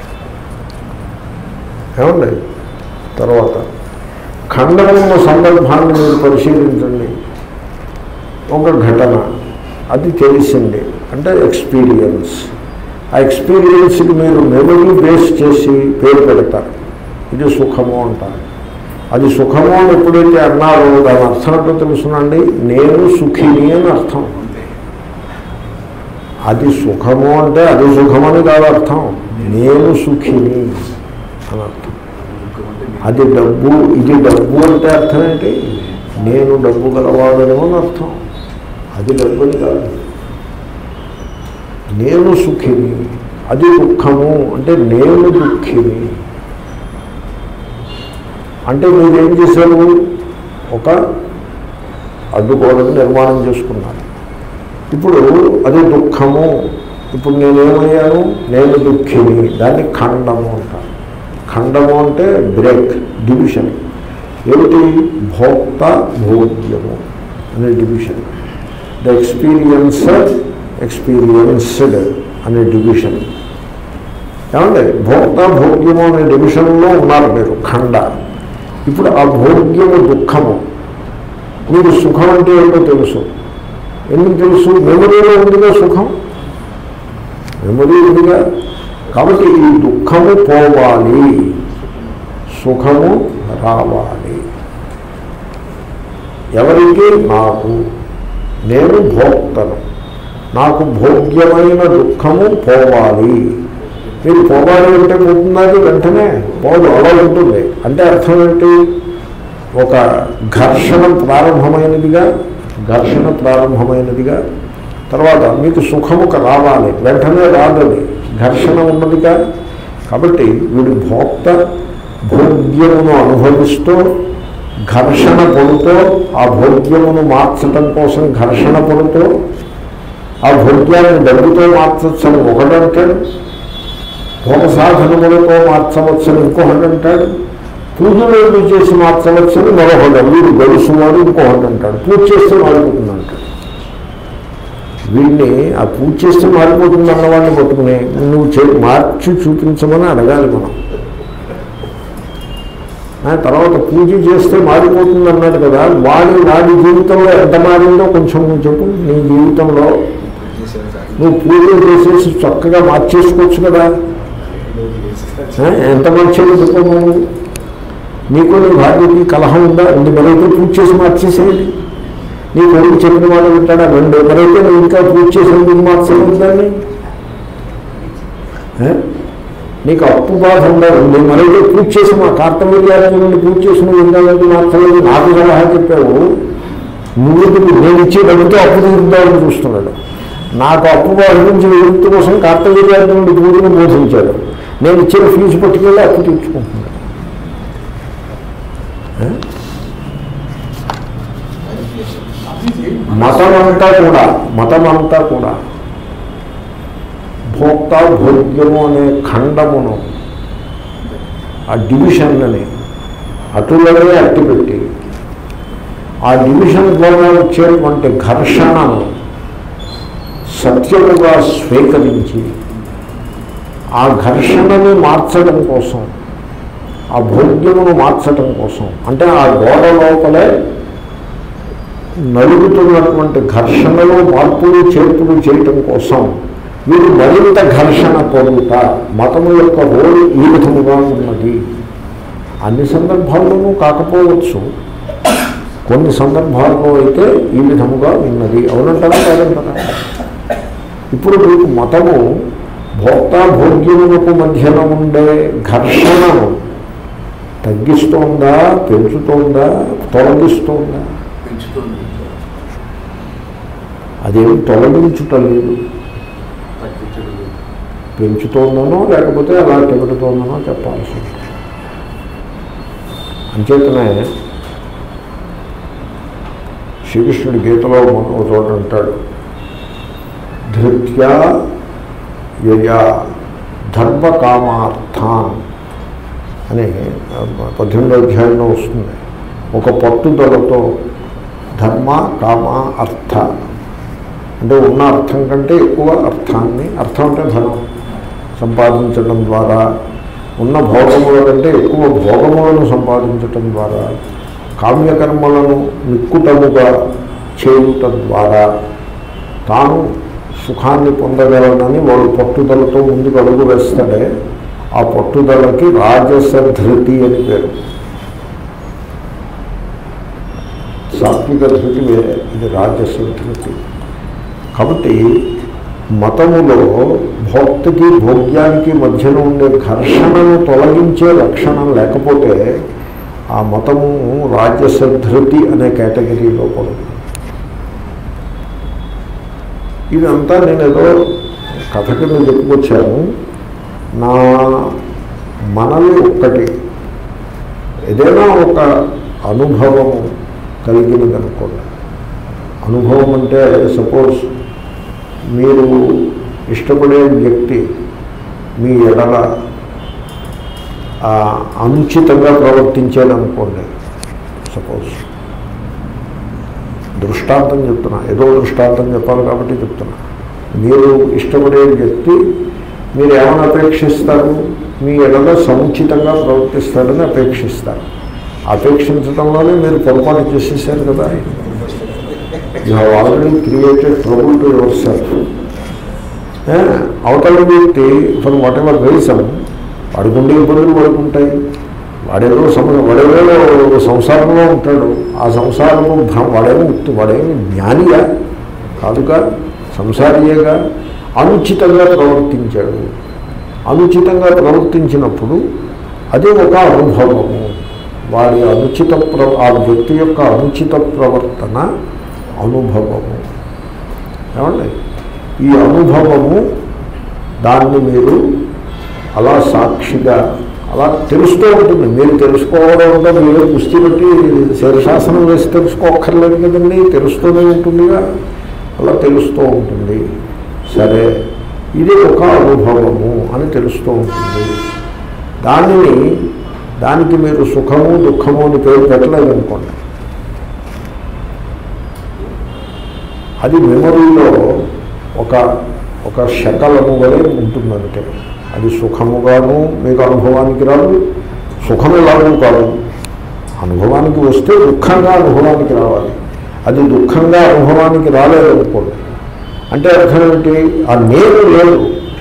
ఏమండి తర్వాత ఖండమున్న సందర్భాన్ని మీరు పరిశీలించండి ఒక ఘటన అది తెలిసింది అంటే ఎక్స్పీరియన్స్ ఆ ఎక్స్పీరియన్స్కి మీరు మెమరీ బేస్ చేసి పేరు పెడతారు ఇది సుఖము అంటారు అది సుఖము అని ఎప్పుడైతే అన్నారో దాని అర్థం ఏంటో తెలుసునండి నేను సుఖిని అని అర్థం అది సుఖము అంటే అది సుఖమని కాదు అర్థం నేను సుఖిని అని అర్థం అది డబ్బు ఇది డబ్బు అంటే అర్థం ఏంటి నేను డబ్బు గలవాడను అని అర్థం అది డబ్బుని కాదు నేను సుఖిని అది దుఃఖము అంటే నేను దుఃఖిని అంటే మీరేం చేశారు ఒక అడ్డుగోడను నిర్మాణం చేసుకున్నారు ఇప్పుడు అది దుఃఖము ఇప్పుడు నేనేమయ్యాను నేను దుఃఖిని దాన్ని ఖండము అంటాను ఖండము అంటే బ్రేక్ డివిజన్ ఏమిటి భోక్త భోగ్యము అనే డివిజన్ ద ఎక్స్పీరియన్సర్ ఎక్స్పీరియన్స్డ్ అనే డివిజన్ ఏమండి భోక్త భోగ్యము అనే డివిజన్లో ఉన్నారు మీరు ఖండ ఇప్పుడు ఆ భోగ్యము దుఃఖము మీకు సుఖం అంటే ఏంటో తెలుసు ఎందుకు తెలుసు మెమరీలో ఉందిగా సుఖం మెమరీ ఉందిగా కాబట్టి ఈ దుఃఖము పోవాలి సుఖము రావాలి ఎవరికి నాకు నేను భోక్తను నాకు భోగ్యమైన దుఃఖము పోవాలి మీరు పోవాలి అంటే పోతున్నది వెంటనే పోదు అలా ఉంటుంది అంటే అర్థం ఏంటి ఒక ఘర్షణ ప్రారంభమైనదిగా ఘర్షణ ప్రారంభమైనదిగా తర్వాత మీకు సుఖముక రావాలి వెంటనే రాదని ఘర్షణ ఉన్నదిగా కాబట్టి వీడు భోక్త భోగ్యమును అనుభవిస్తూ ఘర్షణ పడుతూ ఆ భోగ్యమును మార్చడం కోసం ఘర్షణ పడుతూ ఆ భోగ్యాన్ని డబ్బుతో మార్చచ్చని ఒకడంటాడు భోగ సాధనములతో మార్చవచ్చని ఇంకొకటి అంటాడు పూజలు చేసి మార్చవచ్చని మరొకడు వీడు గడుసువాడు ఇంకొకటి అంటాడు పూజ చేస్తే మారిపోతుంది అంటాడు వీడిని ఆ పూజ చేస్తే మారిపోతుంది అన్నవాడిని పట్టుకుని నువ్వు చే మార్చి చూపించమని అడగాలి మనం ఆ తర్వాత పూజ చేస్తే మారిపోతుంది అన్నాడు కదా వాడి వాడి జీవితంలో ఎంత మారిందో కొంచెం నువ్వు చెప్పు నీ జీవితంలో నువ్వు పూజలు చేసేసి చక్కగా మార్చేసుకోవచ్చు కదా ఆ, ఎంత మంచిగా చెప్పు నువ్వు నీకు నీ భార్యకి కలహం ఉందా ఉంది మరైతే పూజ చేసి మార్చేసేయండి నీ కొడుకు చెప్పిన మాట వింటాడా రెండు మరైతే నువ్వు ఇంకా పూజ చేసి ఎందుకు మార్చలేదు దాన్ని ఆ? నీకు అప్పు బాధ ఉందా ఉంది మరైతే పూజ చేసి మా కార్తవీర్యాలయం నుండి పూజ చేసి నువ్వు ఉండాలని మార్చలేదు నాకు సలహా చెప్పావు నువ్వు ఇది- నేను ఇచ్చే డబ్బుతో అప్పు తీరుద్దామని చూస్తున్నాడు నాకు అప్పు బాధ నుంచి విముక్తి కోసం కార్తవీర్యాలయం నుండి పూజను బోధించాడు నేను ఇచ్చిన ఫీజు పట్టుకెళ్ళి అప్పు తీర్చుకుంటున్నాడు ఆ? మతం అంతా కూడా మతం అంతా కూడా భోక్త భోగ్యము అనే ఖండమును ఆ డివిజన్ని అటులనే అట్టిపెట్టి ఆ డివిజన్ ద్వారా వచ్చేటువంటి ఘర్షణను సత్యముగా స్వీకరించి ఆ ఘర్షణని మార్చడం కోసం ఆ భోగ్యమును మార్చడం కోసం అంటే ఆ గోడ లోపలే నలుగుతున్నటువంటి ఘర్షణలో మార్పులు చేర్పులు చేయటం కోసం వీరు మరింత ఘర్షణ పొందుట మతము యొక్క రోల్ ఈ విధముగా ఉన్నది అన్ని సందర్భాల్లోనూ కాకపోవచ్చు కొన్ని సందర్భాల్లో అయితే ఈ విధముగా ఉన్నది అవునంటారా కాదంటారా ఇప్పుడు మీకు మతము భోక్త భోగ్యములకు మధ్యన ఉండే ఘర్షణను తగ్గిస్తోందా పెంచుతోందా తొలగిస్తోందా పెంచుతుంది అదేమి తొలగించుటలేదు తగ్గించడం లేదు. పెంచుతోందనో లేకపోతే అలా తెగడుతోందనో చెప్పాల్సి ఉంటుంది అంచేతనే శ్రీకృష్ణుడి గీతలో ఒక చోట అంటాడు ధృత్యా యయా ధర్మకామార్థాన్ అని పద్దెనిమిదో అధ్యాయంలో వస్తుంది ఒక పట్టుదలతో ధర్మ కామ అర్థ అంటే ఉన్న అర్థం కంటే ఎక్కువ అర్థాన్ని అర్థం అంటే ధనం సంపాదించడం ద్వారా ఉన్న భోగముల కంటే ఎక్కువ భోగములను సంపాదించటం ద్వారా కామ్యకర్మలను నిక్కుటముగా చేయుట ద్వారా తాను సుఖాన్ని పొందగలనని వాడు పట్టుదలతో ముందుకు అడుగు వేస్తాడే ఆ పట్టుదలకి రాజస ధృతి అని పేరు సాత్విక ధృతి వేరే ఇది రాజస ధృతి కాబట్టి మతములో భోక్తకి భోగ్యానికి మధ్యన ఉండే ఘర్షణను తొలగించే లక్షణం లేకపోతే ఆ మతము రాజసధృతి అనే కేటగిరీలో పడుతుంది ఇదంతా నేను ఏదో కథ కింద చెప్పుకొచ్చాను నా మనవి ఒక్కటి ఏదైనా ఒక అనుభవము కలిగినదనుకోండి అనుభవం అంటే సపోజ్ మీరు ఇష్టపడే వ్యక్తి మీ ఎడల ఆ, అనుచితంగా ప్రవర్తించాడనుకోండి సపోజ్ దృష్టాంతం చెప్తున్నా ఏదో దృష్టాంతం చెప్పాలి కాబట్టి చెప్తున్నా మీరు ఇష్టపడే వ్యక్తి మీరు ఏమైనా అపేక్షిస్తారు మీ ఎడల సముచితంగా ప్రవర్తిస్తాడని అపేక్షిస్తారు అపేక్షించడంలోనే మీరు పొరపాటు చేసేసారు కదా you have already created trouble to your self అవతల వ్యక్తి ఫర్ వాట్ ఎవర్ రీజన్ వాడికి ఉండే ఇబ్బందులు పడుకుంటాయి వాడేదో సమ వాడేదో సంసారంలో ఉంటాడు ఆ సంసారము భ్రమ వాడేమో ముక్తి వాడేమి జ్ఞానిగా కాదుగా సంసారియేగా అనుచితంగా ప్రవర్తించాడు అనుచితంగా ప్రవర్తించినప్పుడు అది ఒక అనుభవము వాడి అనుచిత ప్ర ఆ వ్యక్తి యొక్క అనుచిత ప్రవర్తన అనుభవము ఏమండి ఈ అనుభవము దాన్ని మీరు అలా సాక్షిగా అలా తెలుస్తూ ఉంటుంది మీరు తెలుసుకోవడం అంటే మీరు కుస్తీ బట్టి శరీరశాసనం వేసి తెలుసుకోక్కర్లేదు కదండి తెలుస్తూనే ఉంటుందిగా అలా తెలుస్తూ ఉంటుంది సరే ఇది ఒక అనుభవము అని తెలుస్తూ ఉంటుంది దానిని దానికి మీరు సుఖము దుఃఖము అని పేరు పెట్టలేదు అనుకోండి అది మెమరీలో ఒక ఒక శకలము వలె ఉంటుందంటే అది సుఖముగాను మీకు అనుభవానికి రాదు సుఖము ఎలాగూ కాదు అనుభవానికి వస్తే దుఃఖంగా అనుభవానికి రావాలి అది దుఃఖంగా అనుభవానికి రాలేదనుకోండి అంటే అర్థం ఏమిటి ఆ నేను లేదు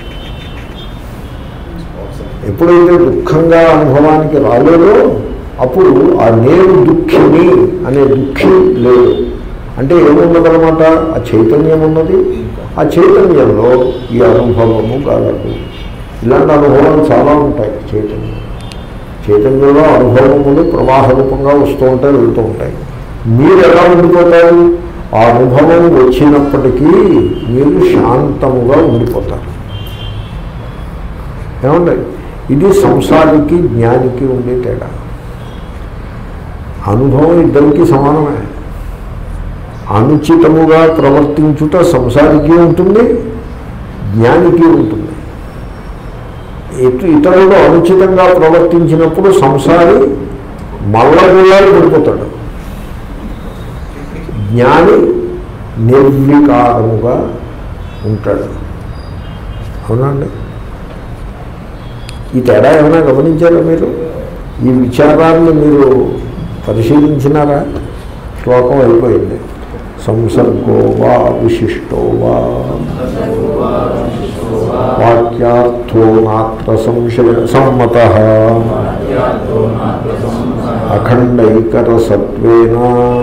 ఎప్పుడైతే దుఃఖంగా అనుభవానికి రాలేదో అప్పుడు ఆ నేను దుఃఖిని అనే దుఃఖి లేదు అంటే ఏమున్నదనమాట ఆ చైతన్యం ఉన్నది ఆ చైతన్యంలో ఈ అనుభవము గలదు ఇలాంటి అనుభవాలు చాలా ఉంటాయి చైతన్యం చైతన్యంలో అనుభవములు ప్రవాహ రూపంగా వస్తూ ఉంటాయి వెళ్తూ ఉంటాయి మీరు ఎలా ఉండిపోతారు ఆ అనుభవం వచ్చినప్పటికీ మీరు శాంతముగా ఉండిపోతారు ఏమండి ఇది సంసారికి జ్ఞానికి ఉండే తేడా అనుభవం ఇద్దరికి సమానమే అనుచితముగా ప్రవర్తించుట సంసారికి ఉంటుంది జ్ఞానికి ఉంటుంది ఇటు ఇతరులు అనుచితంగా ప్రవర్తించినప్పుడు సంసారి మల్లగుల్లాలు పడిపోతాడు జ్ఞాని నిర్వికారముగా ఉంటాడు అవునండి ఈ తేడా ఏమైనా గమనించారా మీరు ఈ విచారాన్ని మీరు పరిశీలించినారా శ్లోకం అయిపోయింది సంసర్గో వా విశిష్టో వా వాక్యార్థో నాత్ర సంశయ సమ్మత అఖండైకరసత్వేన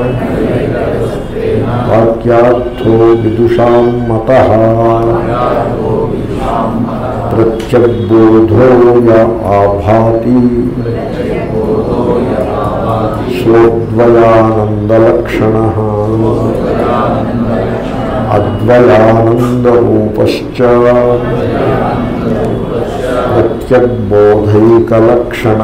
వాక్యార్థో విదుషాం మత ప్రత్యగ్బోధోయ ఆభాతి స్వద్వయానందలక్షణ అద్వయానందరూపశ్చ ప్రత్యగ్బోధైకలక్షణ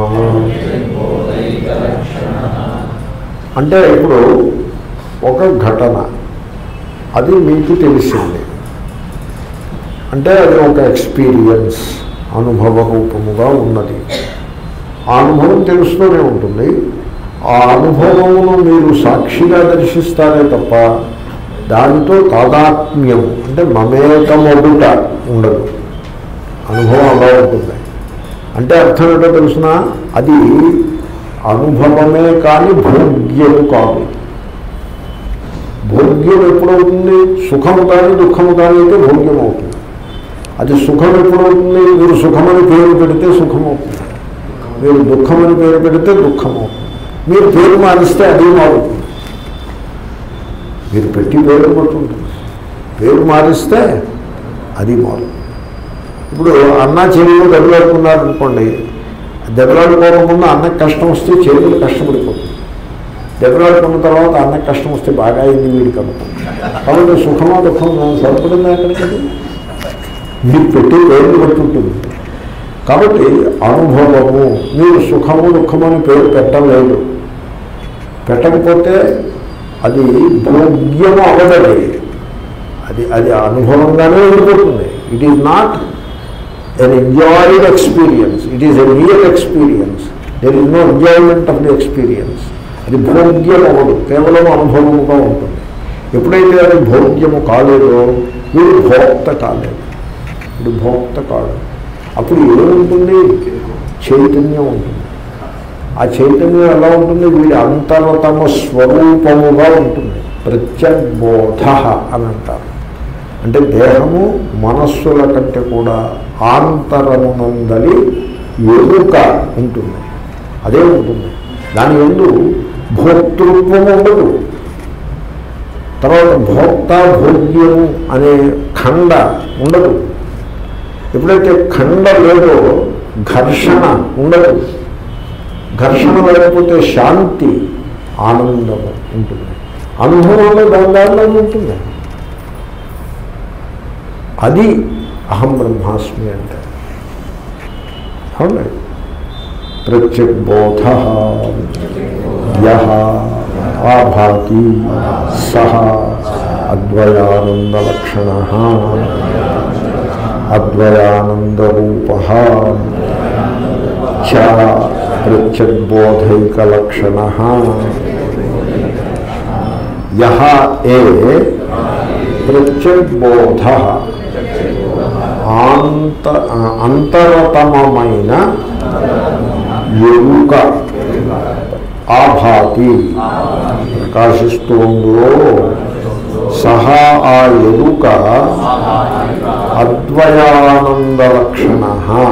అంటే ఇప్పుడు ఒక ఘటన అది మీకు తెలిసింది అంటే అది ఒక ఎక్స్పీరియన్స్ అనుభవ రూపముగా ఉన్నది ఆ అనుభవం తెలుస్తూనే ఉంటుంది ఆ అనుభవమును మీరు సాక్షిగా దర్శిస్తారే తప్ప దానితో తాదాత్మ్యం అంటే మమేకమొడుట ఉండదు అనుభవం అలా ఉంటుంది అంటే అర్థం ఏంటో తెలుసిన అది అనుభవమే కానీ భోగ్యము కాదు భోగ్యం ఎప్పుడవుతుంది సుఖము కానీ దుఃఖము కానీ అయితే భోగ్యం అవుతుంది అది సుఖం ఎప్పుడవుతుంది మీరు సుఖమని పేరు పెడితే సుఖం అవుతుంది మీరు దుఃఖమని పేరు పెడితే దుఃఖం అవుతుంది మీరు పేరు మారిస్తే అది మారుతుంది మీరు పెట్టి పేరు పట్టుంటుంది పేరు మారిస్తే అది మారుతుంది ఇప్పుడు అన్న చెల్లెలు దెబ్బలాడుకున్నారనుకోండి దెబ్బలాడుకోకముందు అన్నకి కష్టం వస్తే చెల్లెలు కష్టపడిపోతుంది దెబ్బలాడుకున్న తర్వాత అన్నకి కష్టం వస్తే బాగా అయింది వీడికి అనుకుంటుంది కాబట్టి సుఖమా దుఃఖమా సరిపడిందా ఎక్కడికి అది? మీరు పెట్టి పేరు బట్టి ఉంటుంది కాబట్టి అనుభవము మీరు సుఖము దుఃఖము అని పేరు పెట్టలేదు పెట్టకపోతే అది భోగ్యము అవదది అది అది అనుభవంగానే వెళ్ళిపోతుంది it is not an enjoyed experience it is a real experience there is no enjoyment of the experience అది భోగ్యం అవ్వదు కేవలం అనుభవముగా ఉంటుంది ఎప్పుడైతే అది భోగ్యము కాలేదో వీడు భోక్త కాలేదు వీడు భోక్త కాదు అప్పుడు ఏముంటుంది చైతన్యం ఉంటుంది ఆ చైతన్యం ఎలా ఉంటుంది వీడి అంతరతమ స్వరూపముగా ఉంటుంది ప్రత్యబోధ అని అంటారు అంటే దేహము మనస్సుల కంటే కూడా ఆంతరమునందలి ఎరుక ఉంటుంది అదే ఉంటుంది దాని ఎందు భోక్తృత్వం ఉండదు తర్వాత భోక్త భోగ్యము అనే ఖండ ఉండదు ఎప్పుడైతే ఖండ లేదో ఘర్షణ ఉండదు ఘర్షణ లేకపోతే శాంతి ఆనందము ఉంటుంది అనుభవంలో దాని దానిలో ఉంటుంది అది అహం బ్రహ్మాస్మి అంటే అవునండి ప్రత్యగ్బోధ యహ ఆభాతి సహ అద్వయానందలక్షణ అద్వయానందరూప చ ప్రత్యగ్బోధైకలక్షణ యహ ఏ ప్రత్యగ్బోధ ఆంత అంతరతమమైన ఎరుక ఆభాతి ప్రకాశిస్తుందో సహా ఆ ఎరుక అద్వయానంద లక్షణ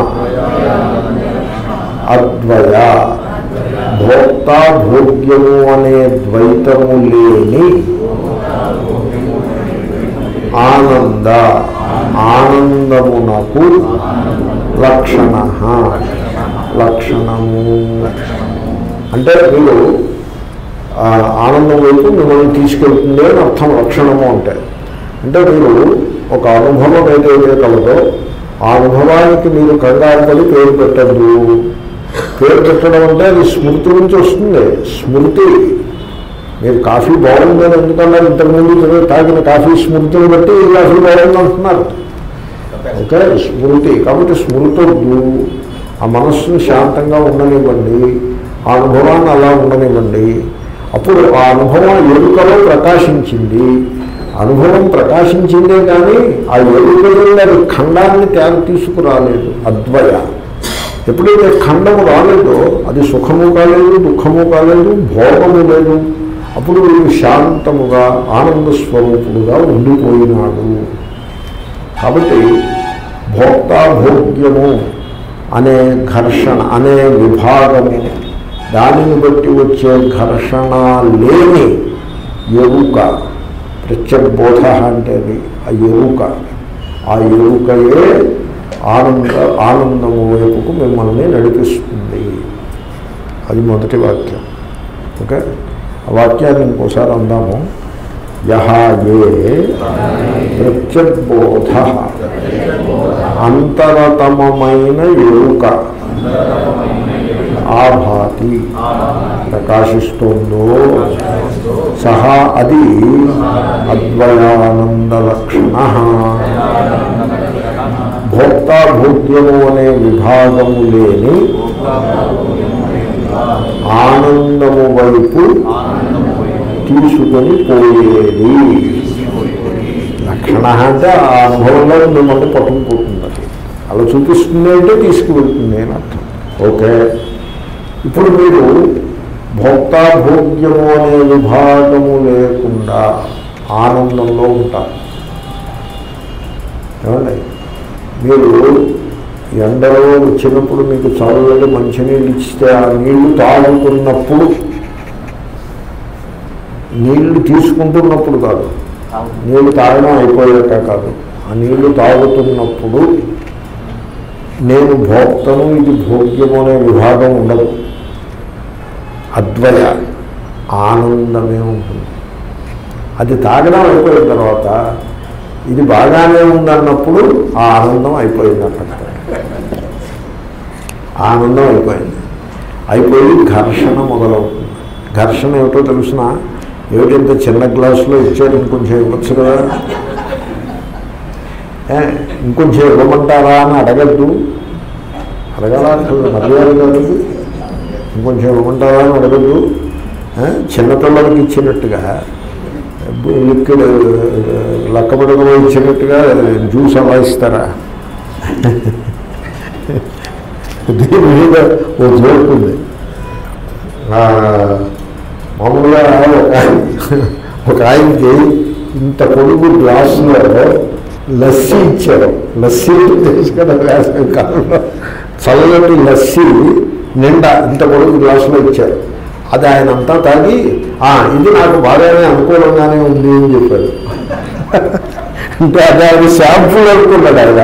అద్వయ భోక్త భోగ్యము అనే ద్వైతము లేని ఆనంద ఆనందమునకు లక్షణ లక్షణము అంటే మీరు ఆ, ఆనందం వైపు మిమ్మల్ని తీసుకెళ్తుంది అని అర్థం లక్షణము అంటే అంటే మీరు ఒక అనుభవం ఏదైతే కలదో ఆ అనుభవానికి మీరు కంగారు పడి పేరు పెట్టద్దు పేరు పెట్టడం అంటే అది స్మృతి నుంచి వస్తుంది స్మృతి మీరు కాఫీ బాగుందని ఎందుకన్నారు ఇంతకుముందు మీరు తాగిన కాఫీ స్మృతిని బట్టి ఈ కాఫీ బాగుంది అంటున్నారు ఓకే స్మృతి కాబట్టి స్మృతొద్దు ఆ మనస్సును శాంతంగా ఉండనివ్వండి ఆ అనుభవాన్ని అలా ఉండనివ్వండి అప్పుడు ఆ అనుభవం ఎరుకలో ప్రకాశించింది అనుభవం ప్రకాశించిందే కానీ ఆ ఎరుక నుండి అది ఖండాన్ని తేలు తీసుకురాలేదు అద్వయ ఎప్పుడైతే ఖండము రాలేదో అది సుఖము కాలేదు దుఃఖము కాలేదు భోగము లేదు అప్పుడు వీడు శాంతముగా ఆనంద స్వరూపుడుగా ఉండిపోయినాడు కాబట్టి భోక్తాభోగ్యము అనే ఘర్షణ అనే విభాగము దానిని బట్టి వచ్చే ఘర్షణ లేని ఎరుక ప్రత్యబోధ అంటే అది ఆ ఎరుక ఆ ఎరుకయే ఆనంద ఆనందము వైపుకు మిమ్మల్ని నడిపిస్తుంది అది మొదటి వాక్యం ఓకే ఆ వాక్యాన్ని ఇంకోసారి అందాము యహ ఏ ప్రత్యబోధ అంతరతమైన ఎరుక ఆభాతి ప్రకాశిస్తోందో సహా అది అద్వయానంద లక్షణ భోక్తాభోగ్యము అనే విభాగము లేని ఆనందము వైపు తీసుకొని పోయేది లక్షణ అంటే ఆ అనుభవంలో మిమ్మల్ని పట్టుకుపోతుంది అది అలా చూపిస్తుంది అంటే తీసుకువెళ్తుంది అని అర్థం ఓకే ఇప్పుడు మీరు భోక్తాభోగ్యము అనే విభాగము లేకుండా ఆనందంలో ఉంటారు ఏమండి మీరు ఎండలో వచ్చినప్పుడు మీకు చల్లటి మంచినీళ్ళు ఇస్తే ఆ నీళ్లు తాగుతున్నప్పుడు నీళ్లు తీసుకుంటున్నప్పుడు కాదు నీళ్లు తాగడం అయిపోయాక కాదు ఆ నీళ్లు తాగుతున్నప్పుడు నేను భోక్తను ఇది భోగ్యము అనే విభాగం ఉండదు అద్వయ ఆనందమే ఉంటుంది అది తాగడం అయిపోయిన తర్వాత ఇది బాగానే ఉందన్నప్పుడు ఆ ఆనందం అయిపోయింది అక్కడ ఆనందం అయిపోయింది అయిపోయి ఘర్షణ మొదలవుతుంది ఘర్షణ ఏమిటో తెలుసిన ఏమిటి ఇంత చిన్న గ్లాసులో ఇచ్చారు ఇంకొంచెం ఇవ్వచ్చు కదా ఏ, ఇంకొంచెం ఇవ్వమంటారా అని అడగద్దు అడగాల మర్యాద కాదు ఇంకొంచెం ఇవ్వమంటారా అని అడగద్దు ఏ, చిన్నపిల్లలకి ఇచ్చినట్టుగా లిక్విడ్ లక్కబడగలో ఇచ్చినట్టుగా జ్యూస్ అలా ఇస్తారా దీని మీద ఓ జోక్ ఉంది ఆ, మామూలుగా ఒక- ఒక ఆయనకి ఇంత పొడుగు గ్లాసులో లస్సీ ఇచ్చారు లస్సీ తెలుసు కదా వేసవి కాలంలో చల్లటి లస్సీ నిండా ఇంత పొడుగు గ్లాసులో ఇచ్చారు అది ఆయన అంతా తాగి "ఆ, ఇది నాకు బాగానే అనుకూలంగానే ఉంది అని చెప్పారు అంటే అది ఆయన శాంపుల్ అనుకున్నాడు ఆయన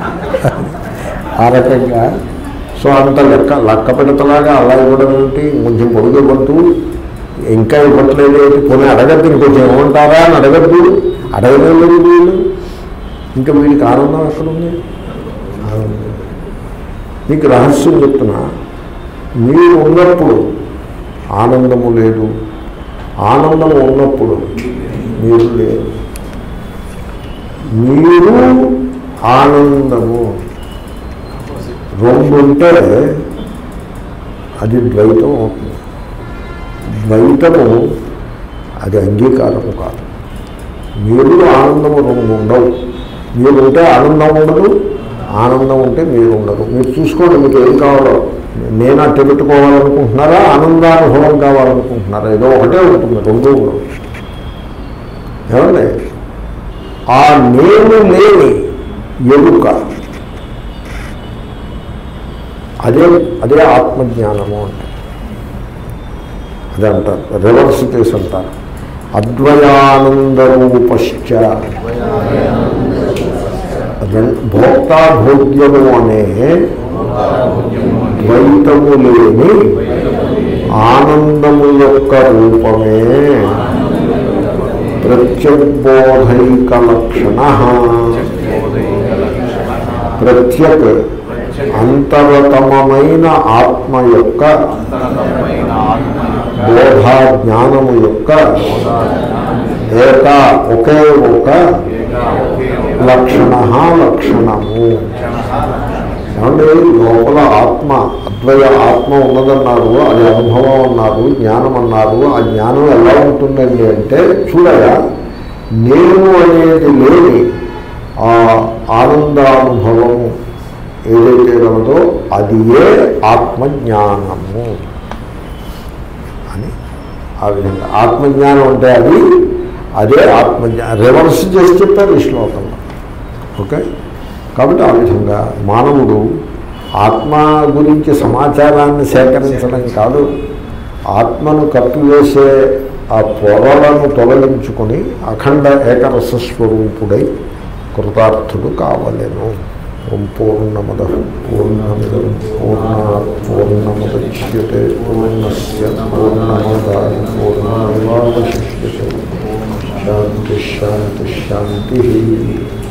ఆ రకంగా సో అంత లెక్క లెక్క పెడతలాగా అలా ఇవ్వడం ఏమిటి కొంచెం పొడుగు ఇవ్వద్దు ఇంకా ఇవ్వట్లేదు ఏంటి కొన్ని అడగద్దు ఇంకొంచెం ఇవ్వమంటారా అని అడగద్దు అడగడం లేదు వీళ్ళు ఇంకా వీడికి ఆనందం ఎక్కడుంది ఆనందం. మీకు రహస్యం చెప్తున్నా మీరు ఉన్నప్పుడు ఆనందము లేదు ఆనందము ఉన్నప్పుడు మీరు లేరు మీరు ఆనందము రెండు ఉంటే అది ద్వైతం అవుతుంది ద్వైతము అది అంగీకారము కాదు మీరు ఆనందము రెండు ఉండవు మీరు ఉంటే ఆనందం ఉండదు ఆనందం ఉంటే మీరు ఉండరు మీరు చూసుకోండి మీకు ఏం కావాలో నేను అట్టు పెట్టుకోవాలనుకుంటున్నారా ఆనందానుభవం కావాలనుకుంటున్నారా ఏదో ఒకటే ఉంటుంది రెండు ఉండవు ఏమండి ఆ నేను లేని ఎరుక అదే అదే ఆత్మజ్ఞానము అంటే అదే అంటారు రివర్స్ కేసు అంటారు అద్వయానందరూపశ్చ రెం- భోక్తాభోగ్యము అనే ద్వైతము లేని ఆనందము యొక్క రూపమే ప్రత్యబోధైక లక్షణ ప్రత్యక్ అంతరతమైన ఆత్మ యొక్క బోధా జ్ఞానము యొక్క ఏక ఒకే ఒక లక్షణ లక్షణము ఏమంటే లోపల ఆత్మ అద్వయ ఆత్మ ఉన్నదన్నారు అది అనుభవం అన్నారు జ్ఞానం అన్నారు ఆ జ్ఞానం ఎలా ఉంటుందండి అంటే చూడగా నేను అనేది లేని ఆ ఆనందానుభవం ఏదైతే కలదో అది ఏ ఆత్మజ్ఞానము అని ఆ విధంగా ఆత్మజ్ఞానం అంటే అది అదే ఆత్మజ్ఞానం రివర్స్ చేసి చెప్పారు ఈ శ్లోకంలో ఓకే కాబట్టి ఆ విధంగా మానవుడు ఆత్మ గురించి సమాచారాన్ని సేకరించడం కాదు ఆత్మను కప్పివేసే ఆ పొరలను తొలగించుకొని అఖండ ఏకరస స్వరూపుడై కృతార్థుడు కావలేను ఓం పూర్ణమద పూర్ణమిదం పూర్ణ పూర్ణముద్యతే పూర్ణస్ పూర్ణమదాయ పూర్ణమేవాశిష్యతే శాంతి శాంతి శాంతి